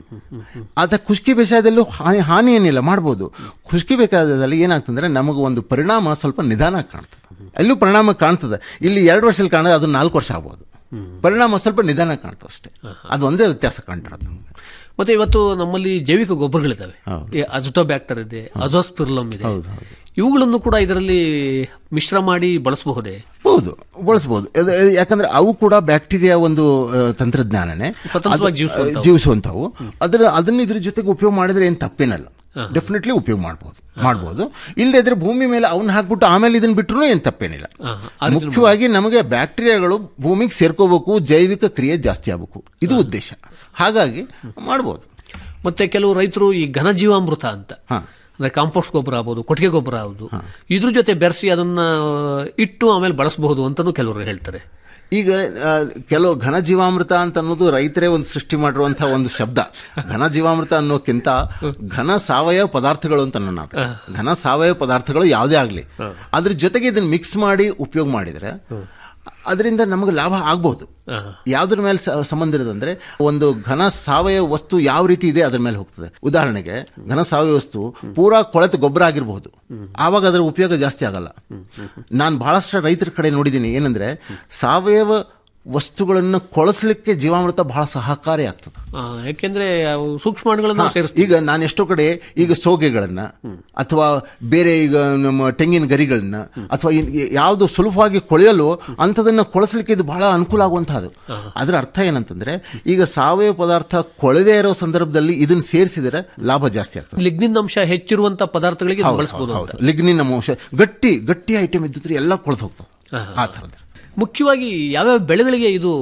ಆದ ಖುಷ್ಕಿ ಬೇಸಾಯದಲ್ಲೂ ಹಾನಿ ಹಾನಿ ಏನಿಲ್ಲ ಮಾಡ್ಬೋದು ಖುಷ್ಕಿ ಬೇಕಾದಲ್ಲಿ ಏನಾಗ್ತಂದ್ರೆ ನಮಗೆ ಒಂದು ಪರಿಣಾಮ ಸ್ವಲ್ಪ ನಿಧಾನ ಕಾಣ್ತದೆ ಅಲ್ಲೂ ಪರಿಣಾಮ ಕಾಣ್ತದೆ ಇಲ್ಲಿ ಎರಡು ವರ್ಷದಲ್ಲಿ ಕಾಣೋದು ಅದು ನಾಲ್ಕು ವರ್ಷ ಆಗ್ಬೋದು ಪರಿಣಾಮ ಸ್ವಲ್ಪ ನಿಧಾನ ಕಾಣ್ತದೆ ಅಷ್ಟೇ ಅದು ಒಂದೇ ವ್ಯತ್ಯಾಸ ಕಾಣ್ತಿರೋದು ನಮ್ಗೆ ಮತ್ತೆ ಇವತ್ತು ನಮ್ಮಲ್ಲಿ ಜೈವಿಕ ಗೊಬ್ಬರಗಳಿದ್ದಾವೆ ಹೌದು. ಅಜುಟೋಬ್ಯಾಕ್ಟರ್ ಇದೆ ಅಜೋಸ್ಪಿರ್ಲಮ್ ಇದೆ ಇವುಗಳನ್ನು ಕೂಡ ಇದರಲ್ಲಿ ಮಿಶ್ರ ಮಾಡಿ ಬಳಸಬಹುದೇ ಹೌದು ಬಳಸಬಹುದು ಅದು- ಯಾಕಂದ್ರೆ ಅವು ಕೂಡ ಬ್ಯಾಕ್ಟೀರಿಯಾ ಒಂದು ಆ, ತಂತ್ರಜ್ಞಾನನೇ ಸ್ವತಂತ್ರವಾಗಿ ಅದು, ಜೀವಿಸುವಂಥವು. ಜೀವಿಸುವಂಥವು ಅದರ ಅದನ್ನ ಇದ್ರ ಜೊತೆಗೆ ಉಪಯೋಗ ಮಾಡಿದ್ರೆ ಏನು ತಪ್ಪೇನಲ್ಲ ಡೆಫಿನೆಟ್ಲಿ ಉಪಯೋಗ ಮಾಡಬಹುದು ಮಾಡಬಹುದು ಇಲ್ಲದೆ ಇದ್ರೆ ಭೂಮಿ ಮೇಲೆ ಅವನ್ನ ಹಾಕ್ಬಿಟ್ಟು ಆಮೇಲೆ ಇದನ್ನ ಬಿಟ್ಟರು ಏನು ತಪ್ಪೇನಿಲ್ಲ ಹಾ, ಆ ರೀತಿ ಮುಖ್ಯವಾಗಿ ನಮಗೆ ಬ್ಯಾಕ್ಟೀರಿಯಾಗಳು ಭೂಮಿಗೆ ಸೇರ್ಕೋಬೇಕು ಜೈವಿಕ ಕ್ರಿಯೆ ಜಾಸ್ತಿ ಆಗಬೇಕು ಇದು ಉದ್ದೇಶ ಹಾಗಾಗಿ ಮಾಡಬಹುದು ಮತ್ತೆ ಕೆಲವು ರೈತರು ಈ ಘನಜೀವಾಮೃತ ಅಂತ ಹಾ. ಅಂದ್ರೆ ಕಾಂಪೋಸ್ಟ್ ಗೊಬ್ಬರ ಆಗ್ಬೋದು ಕೊಟ್ಟಿಗೆ ಗೊಬ್ಬರ ಆಗ್ಬೋದು ಇದ್ರ ಜೊತೆ ಬೆರೆಸಿ ಅದನ್ನ ಇಟ್ಟು ಆಮೇಲೆ ಬಳಸಬಹುದು ಅಂತಾನು ಕೆಲವರು ಹೇಳ್ತಾರೆ ಈಗ ಆ, ಕೆಲವು ಘನ ಜೀವಾಮೃತ ಅಂತ ಅನ್ನೋದು ರೈತರೇ ಒಂದು ಸೃಷ್ಟಿ ಮಾಡಿರುವಂತಹ ಒಂದು ಶಬ್ದ ಘನ ಜೀವಾಮೃತ ಅನ್ನೋಕ್ಕಿಂತ ಘನ ಸಾವಯವ ಪದಾರ್ಥಗಳು ಅಂತ ನನ್ನ ಅದು. ಘನ ಸಾವಯವ ಪದಾರ್ಥಗಳು ಯಾವುದೇ ಆಗಲಿ ಅದ್ರ ಜೊತೆಗೆ ಇದನ್ನ ಮಿಕ್ಸ್ ಮಾಡಿ ಉಪಯೋಗ ಮಾಡಿದ್ರೆ ಅದರಿಂದ ನಮಗೆ ಲಾಭ ಆಗ್ಬಹುದು ಯಾವ್ದ್ರ ಮೇಲೆ ಸ- ಸಂಬಂಧ ಇರೋದಂದ್ರೆ ಒಂದು ಘನ ಸಾವಯವ ವಸ್ತು ಯಾವ ರೀತಿ ಇದೆ ಅದ್ರ ಮೇಲೆ ಹೋಗ್ತದೆ ಉದಾಹರಣೆಗೆ ಘನ ಸಾವಯವ ವಸ್ತು ಪೂರಾ ಕೊಳೆತ ಗೊಬ್ಬರ ಆಗಿರಬಹುದು ಆವಾಗ ಅದರ ಉಪಯೋಗ ಜಾಸ್ತಿ ಆಗಲ್ಲ ನಾನು ಬಹಳಷ್ಟು ರೈತರ ಕಡೆ ನೋಡಿದ್ದೀನಿ ಏನಂದ್ರೆ ಸಾವಯವ ವಸ್ತುಗಳನ್ನು ಕೊಳಸಲಿಕ್ಕೆ ಜೀವಾಮೃತ ಬಹಳ ಸಹಕಾರಿ ಆಗ್ತದೆ ಆ, ಯಾಕೆಂದ್ರೆ ಅವು ಸೂಕ್ಷ್ಮಾಣುಗಳನ್ನು ಸೇರಿಸ್ತೀವಿ ಈಗ ನಾನು ಎಷ್ಟೋ ಕಡೆ ಈಗ ಸೋಗೆಗಳನ್ನ ಅಥವಾ ಬೇರೆ ಈಗ ನಮ್ಮ ತೆಂಗಿನ ಗರಿಗಳನ್ನ ಅಥವಾ ಇನ್- ಯಾವುದು ಸುಲಭವಾಗಿ ಕೊಳೆಯಲು ಅಂಥದನ್ನ ಕೊಳಸಲಿಕ್ಕೆ ಇದು ಬಹಳ ಅನುಕೂಲ ಆಗುವಂತಹದ್ದು ಅದರ ಅರ್ಥ ಏನಂತಂದ್ರೆ ಈಗ ಸಾವಯವ ಪದಾರ್ಥ ಕೊಳೆದೇ ಇರೋ ಸಂದರ್ಭದಲ್ಲಿ ಇದನ್ನ ಸೇರಿಸಿದರೆ ಲಾಭ ಜಾಸ್ತಿ ಆಗ್ತದೆ ಲಿಗ್ನಿನ್ ಅಂಶ ಹೆಚ್ಚಿರುವಂತ ಪದಾರ್ಥಗಳಿಗೆ ಇದನ್ನ ಬಳಸಬಹುದು ಹೌದು, ಹೌದು. ಲಿಗ್ನಿನ್ ಅಂಶ ಗಟ್ಟಿ ಗಟ್ಟಿ ಐಟಮ್ ಇದ್ದಿದ್ರೆ ಎಲ್ಲ ಕೊಳೆದು ಹೋಗ್ತವೆ ಆ ಥರದ್ದು ಮುಖ್ಯವಾಗಿ ಯಾವ್ಯಾವ ಬೆಳೆಗಳಿಗೆ ಇದು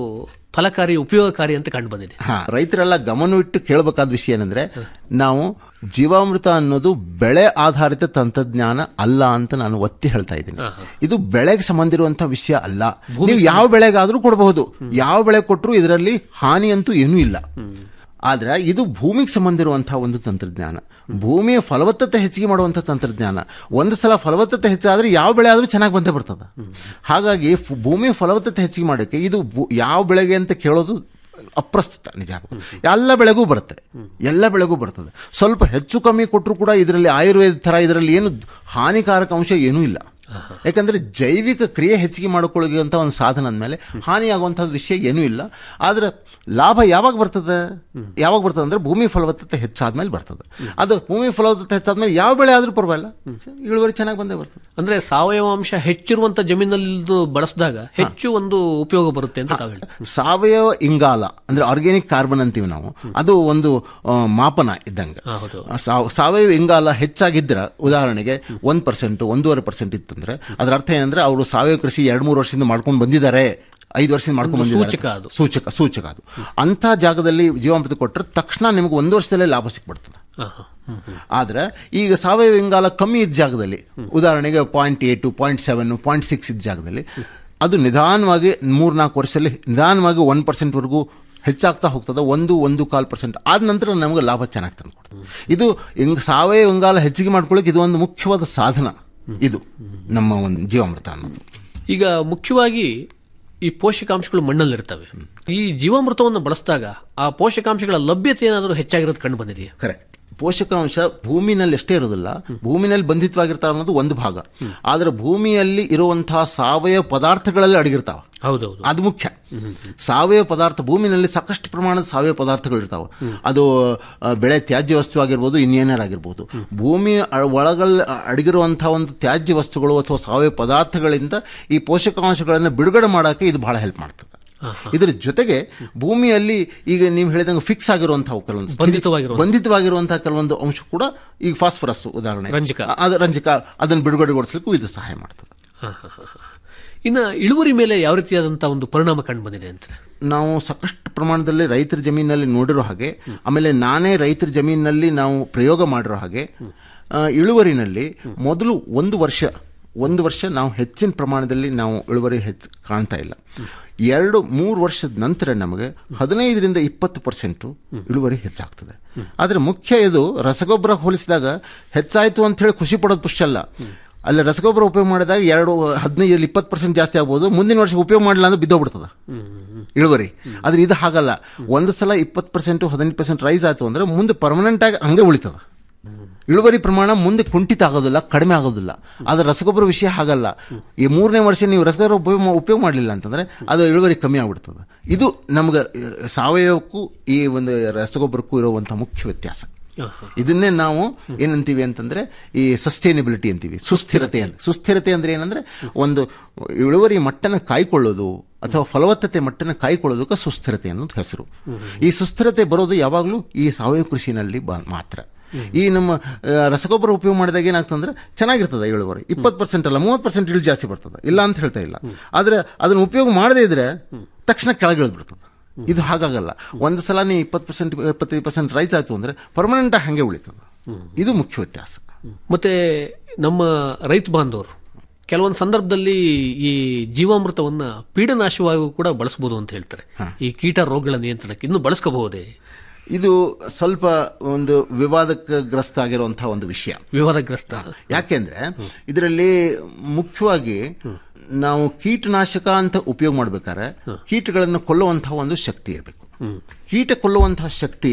ಫಲಕಾರಿ ಉಪಯೋಗಕಾರಿ ಅಂತ ಕಂಡು ಬಂದಿದೆ ಹಾ ರೈತರೆಲ್ಲ ಗಮನವಿಟ್ಟು ಕೇಳಬೇಕಾದ ವಿಷಯ ಏನಂದ್ರೆ ನಾವು ಜೀವಾಮೃತ ಅನ್ನೋದು ಬೆಳೆ ಆಧಾರಿತ ತಂತ್ರಜ್ಞಾನ ಅಲ್ಲ ಅಂತ ನಾನು ಒತ್ತಿ ಹೇಳ್ತಾ ಇದ್ದೀನಿ ಇದು ಬೆಳೆಗೆ ಸಂಬಂಧ ಇರುವಂತಹ ವಿಷಯ ಅಲ್ಲ ನೀವು ಯಾವ ಬೆಳೆಗಾದ್ರೂ ಕೊಡಬಹುದು ಯಾವ ಬೆಳೆ ಕೊಟ್ಟರು ಇದರಲ್ಲಿ ಹಾನಿ ಅಂತೂ ಏನೂ ಇಲ್ಲ ಆದ್ರೆ ಇದು ಭೂಮಿಗೆ ಸಂಬಂಧ ಇರುವಂತಹ ಒಂದು ತಂತ್ರಜ್ಞಾನ ಭೂಮಿಯ ಫಲವತ್ತತೆ ಹೆಚ್ಚಿಗೆ ಮಾಡುವಂತಹ ತಂತ್ರಜ್ಞಾನ ಒಂದು ಸಲ ಫಲವತ್ತತೆ ಹೆಚ್ಚಾದ್ರೆ ಯಾವ ಬೆಳೆ ಆದ್ರೂ ಚೆನ್ನಾಗಿ ಬಂದೇ ಬರ್ತದೆ ಹಾಗಾಗಿ ಫ್- ಭೂಮಿಯ ಫಲವತ್ತತೆ ಹೆಚ್ಚಿಗೆ ಮಾಡೋಕ್ಕೆ ಇದು ಭೂ- ಯಾವ ಬೆಳೆಗೆ ಅಂತ ಕೇಳೋದು ಅಪ್ರಸ್ತುತ ನಿಜ ಎಲ್ಲ ಬೆಳೆಗೂ ಬರುತ್ತೆ ಎಲ್ಲ ಬೆಳೆಗೂ ಬರ್ತದೆ ಸ್ವಲ್ಪ ಹೆಚ್ಚು ಕಮ್ಮಿ ಕೊಟ್ಟರು ಕೂಡ ಇದರಲ್ಲಿ ಆಯುರ್ವೇದ ಥರ ಇದರಲ್ಲಿ ಏನು ಹಾನಿಕಾರಕ ಅಂಶ ಏನೂ ಇಲ್ಲ ಯಾಕಂದ್ರೆ ಜೈವಿಕ ಕ್ರಿಯೆ ಹೆಚ್ಚಿಗೆ ಮಾಡಿಕೊಳ್ಳುವಂಥ ಒಂದು ಸಾಧನ ಅಂದಮೇಲೆ ಹಾನಿಯಾಗುವಂಥದ್ದು ವಿಷಯ ಏನೂ ಇಲ್ಲ ಆದ್ರೆ ಲಾಭ ಯಾವಾಗ ಬರ್ತದೆ ಯಾವಾಗ ಬರ್ತದೆ ಅಂದ್ರೆ ಭೂಮಿ ಫಲವತ್ತತೆ ಹೆಚ್ಚಾದ್ಮೇಲೆ ಬರ್ತದೆ ಅದು ಭೂಮಿ ಫಲವತ್ತತೆ ಹೆಚ್ಚಾದ್ಮೇಲೆ ಯಾವ ಬೆಳೆ ಆದ್ರೂ ಪರವಾಗಿಲ್ಲ ಇಳುವರಿ ಚೆನ್ನಾಗಿ ಬಂದೇ ಬರ್ತದೆ ಅಂದ್ರೆ ಸಾವಯವ ಅಂಶ ಹೆಚ್ಚಿರುವಂತ ಜಮೀನಲ್ಲಿ ಬಳಸಿದಾಗ ಹೆಚ್ಚು ಒಂದು ಉಪಯೋಗ ಬರುತ್ತೆ ಅಂತ ತಾವು ಹೇಳ್ತೀವಿ ಸಾವಯವ ಇಂಗಾಲ ಅಂದ್ರೆ ಆರ್ಗ್ಯಾನಿಕ್ ಕಾರ್ಬನ್ ಅಂತೀವಿ ನಾವು ಅದು ಒಂದು ಆ, ಮಾಪನ ಇದ್ದಂಗೆ ಹಾ, ಹೌದು ಸಾವ- ಸಾವಯವ ಇಂಗಾಲ ಹೆಚ್ಚಾಗಿದ್ರೆ ಉದಾಹರಣೆಗೆ ಒಂದ್ ಪರ್ಸೆಂಟ್ ಒಂದೂವರೆ ಪರ್ಸೆಂಟ್ ಇತ್ತಂದ್ರೆ ಅದರ ಅರ್ಥ ಏನಂದ್ರೆ ಅವರು ಸಾವಯವ ಕೃಷಿ ಎರಡ್ ಮೂರು ವರ್ಷದಿಂದ ಮಾಡ್ಕೊಂಡು ಬಂದಿದ್ದಾರೆ ಐದು ವರ್ಷದಿಂದ ಮಾಡ್ಕೊಂಡು ಒಂದು ಬಂದಿದ್ದಾರೆ ಸೂಚಕ ಅದು. ಸೂಚಕ ಸೂಚಕ ಅದು ಅಂತ ಜಾಗದಲ್ಲಿ ಜೀವಾಮೃತ ಕೊಟ್ಟರೆ ತಕ್ಷಣ ನಿಮಗೆ ಒಂದು ವರ್ಷದಲ್ಲೇ ಲಾಭ ಸಿಕ್ಬಿಡ್ತದೆ ಹಾ, ಹಾ. ಹ್ಮ್, ಹ್ಮ್. ಆದ್ರೆ ಈಗ ಸಾವಯವ ಇಂಗಾಲ ಕಮ್ಮಿ ಇದ್ದ ಜಾಗದಲ್ಲಿ ಉದಾಹರಣೆಗೆ ಪಾಯಿಂಟ್ ಏಟು ಪಾಯಿಂಟ್ ಸೆವೆನ್ ಪಾಯಿಂಟ್ ಸಿಕ್ಸ್ ಇದ್ದ ಜಾಗದಲ್ಲಿ ಅದು ನಿಧಾನವಾಗಿ ಮೂರ್ನಾಲ್ಕು ವರ್ಷದಲ್ಲಿ ನಿಧಾನವಾಗಿ ಒನ್ ಪರ್ಸೆಂಟ್ವರೆಗೂ ಹೆಚ್ಚಾಗ್ತಾ ಹೋಗ್ತದೆ ಒಂದು ಒಂದು ಕಾಲ್ ಪರ್ಸೆಂಟ್ ಆದ ನಂತರ ನಮಗೆ ಲಾಭ ಚೆನ್ನಾಗಿ ತಂದು ಕೊಡ್ತದೆ ಇದು ಇಂಗ್ ಸಾವಯವ ಇಂಗಾಲ ಹೆಚ್ಚಿಗೆ ಮಾಡ್ಕೊಳ್ಳೋಕೆ ಇದು ಒಂದು ಮುಖ್ಯವಾದ ಸಾಧನ ಇದು ನಮ್ಮ ಒಂದು ಜೀವಾಮೃತ ಅನ್ನೋದು ಈಗ ಮುಖ್ಯವಾಗಿ ಈ ಪೋಷಕಾಂಶಗಳು ಮಣ್ಣಲ್ಲಿರ್ತವೆ ಈ ಜೀವಾಮೃತವನ್ನು ಬಳಸಿದಾಗ ಆ ಪೋಷಕಾಂಶಗಳ ಲಭ್ಯತೆ ಏನಾದರೂ ಹೆಚ್ಚಾಗಿರೋದು ಕಂಡು ಬಂದಿದೆಯಾ ಕರೆಕ್ಟ್ ಪೋಷಕಾಂಶ ಭೂಮಿನಲ್ಲಿ ಎಷ್ಟೇ ಇರೋದಿಲ್ಲ ಭೂಮಿನಲ್ಲಿ ಬಂಧಿತವಾಗಿರ್ತಾವ ಅನ್ನೋದು ಒಂದು ಭಾಗ ಆದ್ರೆ ಭೂಮಿಯಲ್ಲಿ ಇರುವಂತಹ ಸಾವಯವ ಪದಾರ್ಥಗಳಲ್ಲಿ ಅಡಗಿರ್ತಾವ ಹೌದೌದು ಅದು ಮುಖ್ಯ ಸಾವಯವ ಪದಾರ್ಥ ಭೂಮಿನಲ್ಲಿ ಸಾಕಷ್ಟು ಪ್ರಮಾಣದ ಸಾವಯವ ಪದಾರ್ಥಗಳು ಇರ್ತಾವೆ ಅದು ಆ, ಬೆಳೆ ತ್ಯಾಜ್ಯ ವಸ್ತು ಆಗಿರ್ಬೋದು ಇನ್ನೇನಾರಾಗಿರ್ಬೋದು ಭೂಮಿ ಅ- ಒಳಗಲ್ ಅಡಗಿರುವಂತಹ ಒಂದು ತ್ಯಾಜ್ಯ ವಸ್ತುಗಳು ಅಥವಾ ಸಾವಯವ ಪದಾರ್ಥಗಳಿಂದ ಈ ಪೋಷಕಾಂಶಗಳನ್ನು ಬಿಡುಗಡೆ ಮಾಡೋಕೆ ಇದು ಬಹಳ ಹೆಲ್ಪ್ ಮಾಡ್ತದೆ ಇದರ ಜೊತೆಗೆ ಭೂಮಿಯಲ್ಲಿ ಈಗ ನೀವು ಹೇಳಿದಂಗೆ ಫಿಕ್ಸ್ ಆಗಿರುವಂತಹ ಕೆಲವೊಂದು ಸ್ಥಿತಿ- ಬಂಧಿತವಾಗಿರುವಂತಹ. ಬಂಧಿತವಾಗಿರುವಂತಹ ಕೆಲವೊಂದು ಅಂಶ ಕೂಡ ಈಗ ಫಾಸ್ಫರಸ್ ಉದಾಹರಣೆ ರಂಜಕ. ಅದು ರಂಜಕ ಅದನ್ನು ಬಿಡುಗಡೆಗೊಳಿಸಲಿಕ್ಕೂ ಇದು ಸಹಾಯ ಮಾಡ್ತದೆ ಹಾ, ಹಾ, ಹಾ, ಹಾ. ಇನ್ನು ಇಳುವರಿ ಮೇಲೆ ಯಾವ ರೀತಿಯಾದಂತಹ ಒಂದು ಪರಿಣಾಮ ಕಂಡು ಬಂದಿದೆ ಅಂತ ನಾವು ಸಾಕಷ್ಟು ಪ್ರಮಾಣದಲ್ಲಿ ರೈತರ ಜಮೀನಲ್ಲಿ ನೋಡಿರೋ ಹಾಗೆ ಆಮೇಲೆ ನಾನೇ ರೈತರ ಜಮೀನಿನಲ್ಲಿ ನಾವು ಪ್ರಯೋಗ ಮಾಡಿರೋ ಹಾಗೆ ಆ, ಇಳುವರಿನಲ್ಲಿ ಮೊದಲು ಒಂದು ವರ್ಷ ಒಂದು ವರ್ಷ ನಾವು ಹೆಚ್ಚಿನ ಪ್ರಮಾಣದಲ್ಲಿ ನಾವು ಇಳುವರಿ ಹೆಚ್ಚು ಕಾಣ್ತಾ ಇಲ್ಲ ಎರಡು ಮೂರು ವರ್ಷದ ನಂತರ ನಮಗೆ ಹದಿನೈದರಿಂದ ಇಪ್ಪತ್ತು ಪರ್ಸೆಂಟು ಇಳುವರಿ ಹೆಚ್ಚಾಗ್ತದೆ ಆದರೆ ಮುಖ್ಯ ಇದು ರಸಗೊಬ್ಬರ ಹೋಲಿಸಿದಾಗ ಹೆಚ್ಚಾಯಿತು ಅಂತ ಹೇಳಿ ಖುಷಿ ಪಡೋದು ಪುಷ್ಟ ಅಲ್ಲ ಅಲ್ಲಿ ರಸಗೊಬ್ಬರ ಉಪಯೋಗ ಮಾಡಿದಾಗ ಎರಡು ಹದಿನೈದು ಇಪ್ಪತ್ತು ಪರ್ಸೆಂಟ್ ಜಾಸ್ತಿ ಆಗ್ಬೋದು ಮುಂದಿನ ವರ್ಷ ಉಪಯೋಗ ಮಾಡಲಿಲ್ಲ ಅಂದ್ರೆ ಬಿದ್ದೋಗ್ಬಿಡ್ತದೆ ಇಳುವರಿ ಆದ್ರೆ ಇದು ಹಾಗಲ್ಲ ಒಂದು ಸಲ ಇಪ್ಪತ್ತು ಪರ್ಸೆಂಟ್ ಹದಿನೈದು ಪರ್ಸೆಂಟ್ ರೈಸ್ ಆಯ್ತು ಅಂದ್ರೆ ಮುಂದೆ ಪರ್ಮನೆಂಟ್ ಆಗಿ ಹಂಗೆ ಉಳಿತದ ಇಳುವರಿ ಪ್ರಮಾಣ ಮುಂದೆ ಕುಂಠಿತ ಆಗೋದಿಲ್ಲ ಕಡಿಮೆ ಆಗೋದಿಲ್ಲ ಆದ್ರೆ ರಸಗೊಬ್ಬರ ವಿಷಯ ಹಾಗಲ್ಲ ಈ ಮೂರನೇ ವರ್ಷ ನೀವು ರಸಗೊಬ್ಬರ ಉಪಯೋಗ ಮಾ- ಉಪಯೋಗ ಮಾಡಲಿಲ್ಲ ಅಂತಂದ್ರೆ ಅದು ಇಳುವರಿ ಕಮ್ಮಿ ಆಗ್ಬಿಡ್ತದೆ ಇದು ನಮ್ಗೆ ಅಹ್, ಸಾವಯವಕ್ಕೂ ಈ ಒಂದು ರಸಗೊಬ್ಬರಕ್ಕೂ ಇರುವಂತಹ ಮುಖ್ಯ ವ್ಯತ್ಯಾಸ ಇದನ್ನೇ ನಾವು ಏನಂತೀವಿ ಅಂತಂದ್ರೆ ಈ ಸಸ್ಟೈನಬಿಲಿಟಿ ಅಂತೀವಿ ಸುಸ್ಥಿರತೆ ಅಂತ ಸುಸ್ಥಿರತೆ ಅಂದ್ರೆ ಏನಂದ್ರೆ ಒಂದು ಇಳುವರಿ ಮಟ್ಟನ ಕಾಯ್ಕೊಳ್ಳೋದು ಅಥವಾ ಫಲವತ್ತತೆ ಮಟ್ಟನ ಕಾಯ್ಕೊಳ್ಳೋದಕ್ಕೆ ಸುಸ್ಥಿರತೆ ಅನ್ನೋದು ಹೆಸರು ಈ ಸುಸ್ಥಿರತೆ ಬರೋದು ಯಾವಾಗಲೂ ಈ ಸಾವಯವ ಕೃಷಿನಲ್ಲಿ ಬ- ಮಾತ್ರ ಈ ನಮ್ಮ ಆ, ರಸಗೊಬ್ಬರ ಉಪಯೋಗ ಮಾಡಿದಾಗ ಏನಾಗ್ತಂದ್ರೆ ಚೆನ್ನಾಗಿರ್ತದೆ ಇಳುವರಿ ಇಪ್ಪತ್ತು ಪರ್ಸೆಂಟ್ ಅಲ್ಲ ಮೂವತ್ತು ಪರ್ಸೆಂಟ್ ಇಳು ಜಾಸ್ತಿ ಬರ್ತದೆ ಇಲ್ಲ ಅಂತ ಹೇಳ್ತಾ ಇಲ್ಲ ಆದ್ರೆ ಅದನ್ನ ಉಪಯೋಗ ಮಾಡದೇ ಇದ್ರೆ ತಕ್ಷಣ ಕೆಳಗಿಳಿದು ಬಿಡ್ತದೆ ಇದು ಹಾಗಾಗಲ್ಲ ಒಂದು ಸಲ ನೀವು ಇಪ್ಪತ್ತು ಪರ್ಸೆಂಟ್ ಇಪ್ಪತ್ತೈದು ಪರ್ಸೆಂಟ್ ರೈಸ್ ಆಯ್ತು ಅಂದ್ರೆ ಪರ್ಮನೆಂಟ್ ಹಂಗೆ ಉಳಿತದೆ ಇದು ಮುಖ್ಯ ವ್ಯತ್ಯಾಸ ಮತ್ತೆ ನಮ್ಮ ರೈತ ಬಾಂಧವರು ಕೆಲವೊಂದು ಸಂದರ್ಭದಲ್ಲಿ ಈ ಜೀವಾಮೃತವನ್ನ ಪೀಡನಾಶವಾಗಿ ಕೂಡ ಬಳಸಬಹುದು ಅಂತ ಹೇಳ್ತಾರೆ ಈ ಕೀಟ ರೋಗಗಳ ನಿಯಂತ್ರಣಕ್ಕೆ ಇನ್ನು ಬಳಸ್ಕೋಬಹುದೇ ಇದು ಸ್ವಲ್ಪ ಒಂದು ವಿವಾದಕ್ಕೆ ಗ್ರಸ್ತ ಆಗಿರುವಂತಹ ಒಂದು ವಿಷಯ ವಿವಾದಗ್ರಸ್ತ ಯಾಕೆಂದ್ರೆ ಇದರಲ್ಲಿ ಮುಖ್ಯವಾಗಿ ನಾವು ಕೀಟನಾಶಕ ಅಂತ ಉಪಯೋಗ ಮಾಡ್ಬೇಕಾದ್ರೆ ಕೀಟಗಳನ್ನು ಕೊಲ್ಲುವಂತಹ ಒಂದು ಶಕ್ತಿ ಇರಬೇಕು ಕೀಟ ಕೊಲ್ಲುವಂತಹ ಶಕ್ತಿ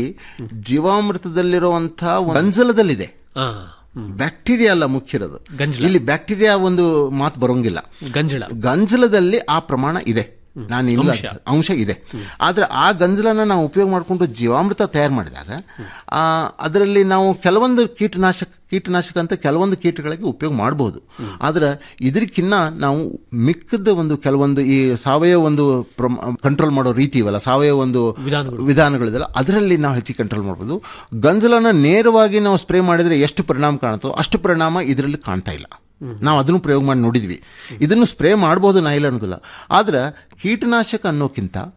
ಜೀವಾಮೃತದಲ್ಲಿರುವಂತಹ ಒಂದು ಗಂಜಲದಲ್ಲಿದೆ ಹಾ ಬ್ಯಾಕ್ಟೀರಿಯಾ ಅಲ್ಲ ಮುಖ್ಯ ಇರೋದು ಗಂಜಲ. ಇಲ್ಲಿ ಬ್ಯಾಕ್ಟೀರಿಯಾ ಒಂದು ಮಾತು ಬರೋಂಗಿಲ್ಲ ಗಂಜಳ ಗಂಜಲದಲ್ಲಿ ಆ ಪ್ರಮಾಣ ಇದೆ ನಾನು ಇಲ್ಲ ಅಂತ- ಅಂಶ ಇದೆ ಆದ್ರೆ ಆ ಗಂಜಲನ ನಾವು ಉಪಯೋಗ ಮಾಡಿಕೊಂಡು ಜೀವಾಮೃತ ತಯಾರು ಮಾಡಿದಾಗ ಆ, ಅದರಲ್ಲಿ ನಾವು ಕೆಲವೊಂದು ಕೀಟನಾಶಕ ಕೀಟನಾಶಕ ಅಂತ ಕೆಲವೊಂದು ಕೀಟಗಳಿಗೆ ಉಪಯೋಗ ಮಾಡಬಹುದು ಆದ್ರೆ ಇದಕ್ಕಿನ್ನ ನಾವು ಮಿಕ್ಕದ ಒಂದು ಕೆಲವೊಂದು ಈ ಸಾವಯವ ಒಂದು ಕಂಟ್ರೋಲ್ ಮಾಡೋ ರೀತಿ ಇವಲ್ಲ ಸಾವಯವ ಒಂದು ವಿಧಾನಗಳು. ವಿಧಾನಗಳಿದೆಲ್ಲ ಅದರಲ್ಲಿ ನಾವು ಹೆಚ್ಚಿಗೆ ಕಂಟ್ರೋಲ್ ಮಾಡ್ಬೋದು ಗಂಜಲನ ನೇರವಾಗಿ ನಾವು ಸ್ಪ್ರೇ ಮಾಡಿದ್ರೆ ಎಷ್ಟು ಪರಿಣಾಮ ಕಾಣುತ್ತೋ ಅಷ್ಟು ಪರಿಣಾಮ ಇದರಲ್ಲಿ ಕಾಣ್ತಾ ಇಲ್ಲ ನಾವು ಅದನ್ನು ಪ್ರಯೋಗ ಮಾಡಿ ನೋಡಿದ್ವಿ ಇದನ್ನು ಸ್ಪ್ರೇ ಮಾಡ್ಬೋದು ನಾ ಇಲ್ಲ ಅನ್ನೋದಿಲ್ಲ ಆದ್ರೆ ಕೀಟನಾಶಕ ಅನ್ನೋಕ್ಕಿಂತ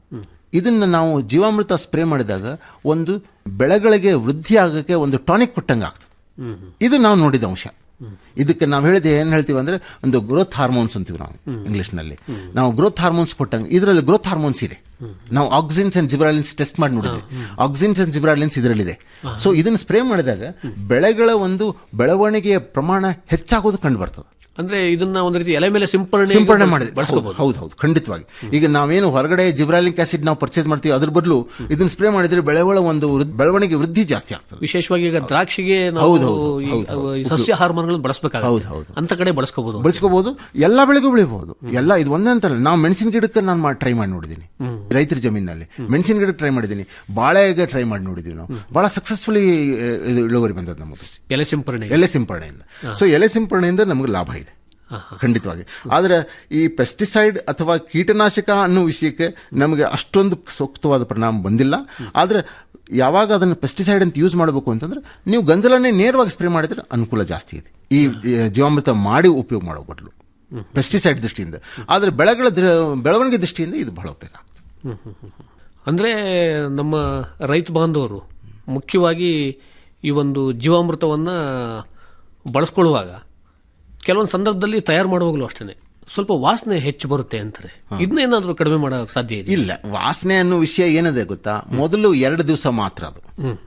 ಇದನ್ನ ನಾವು ಜೀವಾಮೃತ ಸ್ಪ್ರೇ ಮಾಡಿದಾಗ ಒಂದು ಬೆಳೆಗಳಿಗೆ ವೃದ್ಧಿ ಆಗಕ್ಕೆ ಒಂದು ಟಾನಿಕ್ ಕೊಟ್ಟಂಗೆ ಆಗ್ತದೆ ಇದು ನಾವು ನೋಡಿದ ಅಂಶ ಇದಕ್ಕೆ ನಾವು ಹೇಳಿದೆ ಏನು ಹೇಳ್ತೀವಿ ಅಂದ್ರೆ ಒಂದು ಗ್ರೋತ್ ಹಾರ್ಮೋನ್ಸ್ ಅಂತೀವಿ ನಾವು ಇಂಗ್ಲಿಷ್ನಲ್ಲಿ ನಾವು ಗ್ರೋತ್ ಹಾರ್ಮೋನ್ಸ್ ಕೊಟ್ಟಂಗೆ ಇದರಲ್ಲಿ ಗ್ರೋತ್ ಹಾರ್ಮೋನ್ಸ್ ಇದೆ ನಾವು ಆಕ್ಸಿನ್ಸ್ ಅಂಡ್ ಜಿಬ್ರಾಲಿನ್ಸ್ ಟೆಸ್ಟ್ ಮಾಡಿ ನೋಡಿದ್ವಿ ಆಕ್ಸಿನ್ಸ್ ಅಂಡ್ ಜಿಬ್ರಾಲಿನ್ಸ್ ಇದರಲ್ಲಿದೆ ಸೊ ಇದನ್ನು ಸ್ಪ್ರೇ ಮಾಡಿದಾಗ ಬೆಳೆಗಳ ಒಂದು ಬೆಳವಣಿಗೆಯ ಪ್ರಮಾಣ ಹೆಚ್ಚಾಗೋದು ಕಂಡು ಬರ್ತದೆ ಅಂದ್ರೆ ಇದನ್ನ ಒಂದು ರೀತಿ ಎಲೆ ಮೇಲೆ ಸಿಂಪರಣೆ ಸಿಂಪಡಣೆ ಮಾಡಿದೆ ಬಳಸ್ಕೋಬಹುದು ಹೌದು ಹೌದು ಖಂಡಿತವಾಗಿ ಈಗ ನಾವೇನು ಹೊರಗಡೆ ಜಿಬ್ರಾಲಿಕ್ ಆಸಿಡ್ ನಾವು ಪರ್ಚೇಸ್ ಮಾಡ್ತೀವಿ ಅದ್ರ ಬದಲು ಇದನ್ನ ಸ್ಪ್ರೇ ಮಾಡಿದ್ರೆ ಬೆಳೆಗಳ ಒಂದು ವೃದ್ಧಿ- ಬೆಳವಣಿಗೆ ವೃದ್ಧಿ ಜಾಸ್ತಿ ಆಗ್ತದೆ ವಿಶೇಷವಾಗಿ ಈಗ ದ್ರಾಕ್ಷಿಗೆ ನಾವು ಹೌದು, ಹೌದು, ಈ ಹೌದು, ಹೌದು. ಈ ಸಸ್ಯ ಹಾರ್ಮೋನ್ಗಳನ್ನು ಹೌದು, ಬಳಸಬೇಕಾಗುತ್ತೆ ಹೌದು. ಅಂತ ಕಡೆ ಬಳಸ್ಕೋಬಹುದು ಬೆಳೆಸ್ಕೋಬಹುದು ಎಲ್ಲ ಬೆಳೆಗೂ ಬೆಳಿಬಹುದು ಎಲ್ಲ ಇದು ಒಂದೇ ಅಂತಲ್ಲ ನಾವು ಮೆಣಸಿನ ಗಿಡಕ್ಕೆ ನಾನು ಮಾಡಿ ಟ್ರೈ ಮಾಡಿ ನೋಡಿದ್ದೀನಿ ರೈತರ ಜಮೀನಲ್ಲಿ ಮೆಣಸಿನ ಗಿಡಕ್ಕೆ ಟ್ರೈ ಮಾಡಿದ್ದೀನಿ ಬಾಳೆಗೆ ಟ್ರೈ ಮಾಡಿ ನೋಡಿದ್ವಿ ನಾವು ಬಹಳ ಸಕ್ಸಸ್ಫುಲಿ ಇದು ಇಳುವರಿ ಬಂದದ್ದು ನಮಗೆ ಎಲೆ ಸಿಂಪರಣೆ ಎಲೆ ಸಿಂಪರಣೆಯಿಂದ ಸೊ ಎಲೆ ಸಿಂಪರಣೆಯಿಂದ ನಮಗೆ ಲಾಭ ಇದೆ ಖಂಡಿತವಾಗಿ ಆದರೆ ಈ ಪೆಸ್ಟಿಸೈಡ್ ಅಥವಾ ಕೀಟನಾಶಕ ಅನ್ನೋ ವಿಷಯಕ್ಕೆ ನಮಗೆ ಅಷ್ಟೊಂದು ಸೂಕ್ತವಾದ ಪರಿಣಾಮ ಬಂದಿಲ್ಲ ಆದರೆ ಯಾವಾಗ ಅದನ್ನು ಪೆಸ್ಟಿಸೈಡ್ ಅಂತ ಯೂಸ್ ಮಾಡಬೇಕು ಅಂತಂದ್ರೆ ನೀವು ಗಂಜಲನ್ನೇ ನೇರವಾಗಿ ಸ್ಪ್ರೇ ಮಾಡಿದ್ರೆ ಅನುಕೂಲ ಜಾಸ್ತಿ ಇದೆ ಈ ಈ ಜೀವಾಮೃತ ಮಾಡಿ ಉಪಯೋಗ ಮಾಡೋ ಬದಲು ಪೆಸ್ಟಿಸೈಡ್ ದೃಷ್ಟಿಯಿಂದ ಆದರೆ ಬೆಳೆಗಳ ದ್ರ- ಬೆಳವಣಿಗೆ ದೃಷ್ಟಿಯಿಂದ ಇದು ಬಹಳ ಉಪಯೋಗ ಆಗ್ತದೆ ಅಂದ್ರೆ ನಮ್ಮ ರೈತ ಬಾಂಧವರು ಮುಖ್ಯವಾಗಿ ಈ ಒಂದು ಜೀವಾಮೃತವನ್ನ ಬಳಸ್ಕೊಳ್ಳುವಾಗ ಕೆಲವೊಂದು ಸಂದರ್ಭದಲ್ಲಿ ತಯಾರು ಮಾಡುವಾಗಲೂ ಅಷ್ಟೇ ಸ್ವಲ್ಪ ವಾಸನೆ ಹೆಚ್ಚು ಬರುತ್ತೆ ಅಂತಾರೆ ಇದನ್ನ ಏನಾದರೂ ಕಡಿಮೆ ಮಾಡೋಕೆ ಸಾಧ್ಯ ಇದೆ ಇಲ್ಲ ವಾಸನೆ ಅನ್ನೋ ವಿಷಯ ಏನಿದೆ ಗೊತ್ತಾ ಮೊದಲು ಎರಡು ದಿವಸ ಮಾತ್ರ ಅದು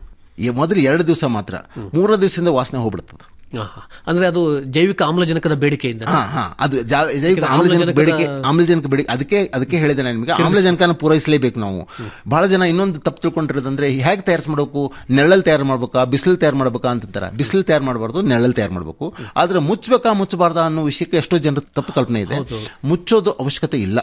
ಈ ಮೊದಲು ಎರಡು ದಿವಸ ಮಾತ್ರ ಮೂರನೇ ದಿವಸದಿಂದ ವಾಸನೆ ಹೋಗ್ಬಿಡ್ತದೆ ಅಂದ್ರೆ ಅದು ಜೈವಿಕ ಆಮ್ಲಜನಕದ ಬೇಡಿಕೆಯಿಂದ ಹಾ ಹಾ ಅದು ಜಾ- ಜೈವಿಕ ಆಮ್ಲಜನಕ ಬೇಡಿಕೆ ಆಮ್ಲಜನಕ ಬೇಡಿಕೆ ಅದಕ್ಕೆ ಅದಕ್ಕೆ ಹೇಳಿದೆ ನಾನು ನಿಮಗೆ ಆಮ್ಲಜನಕನ ಪೂರೈಸಲೇಬೇಕು ನಾವು ಬಹಳ ಜನ ಇನ್ನೊಂದು ತಪ್ಪು ತಿಳ್ಕೊಂಡಿರೋದಂದ್ರೆ ಹೇಗೆ ತಯಾರಿಸಿ ಮಾಡಬೇಕು ನೆರಳಲ್ಲಿ ತಯಾರು ಮಾಡ್ಬೇಕಾ ಬಿಸಿಲು ತಯಾರು ಮಾಡ್ಬೇಕಾ ಅಂತಾರೆ ಬಿಸಿಲು ತಯಾರು ಮಾಡಬಾರ್ದು ನೆರಳಲ್ಲಿ ತಯಾರು ಮಾಡಬೇಕು ಆದ್ರೆ ಮುಚ್ಚಬೇಕಾ ಮುಚ್ಚಬಾರ್ದಾ ಅನ್ನೋ ವಿಷಯಕ್ಕೆ ಎಷ್ಟೋ ಜನರ ತಪ್ಪು ಕಲ್ಪನೆ ಇದೆ ಮುಚ್ಚೋದು ಅವಶ್ಯಕತೆ ಇಲ್ಲ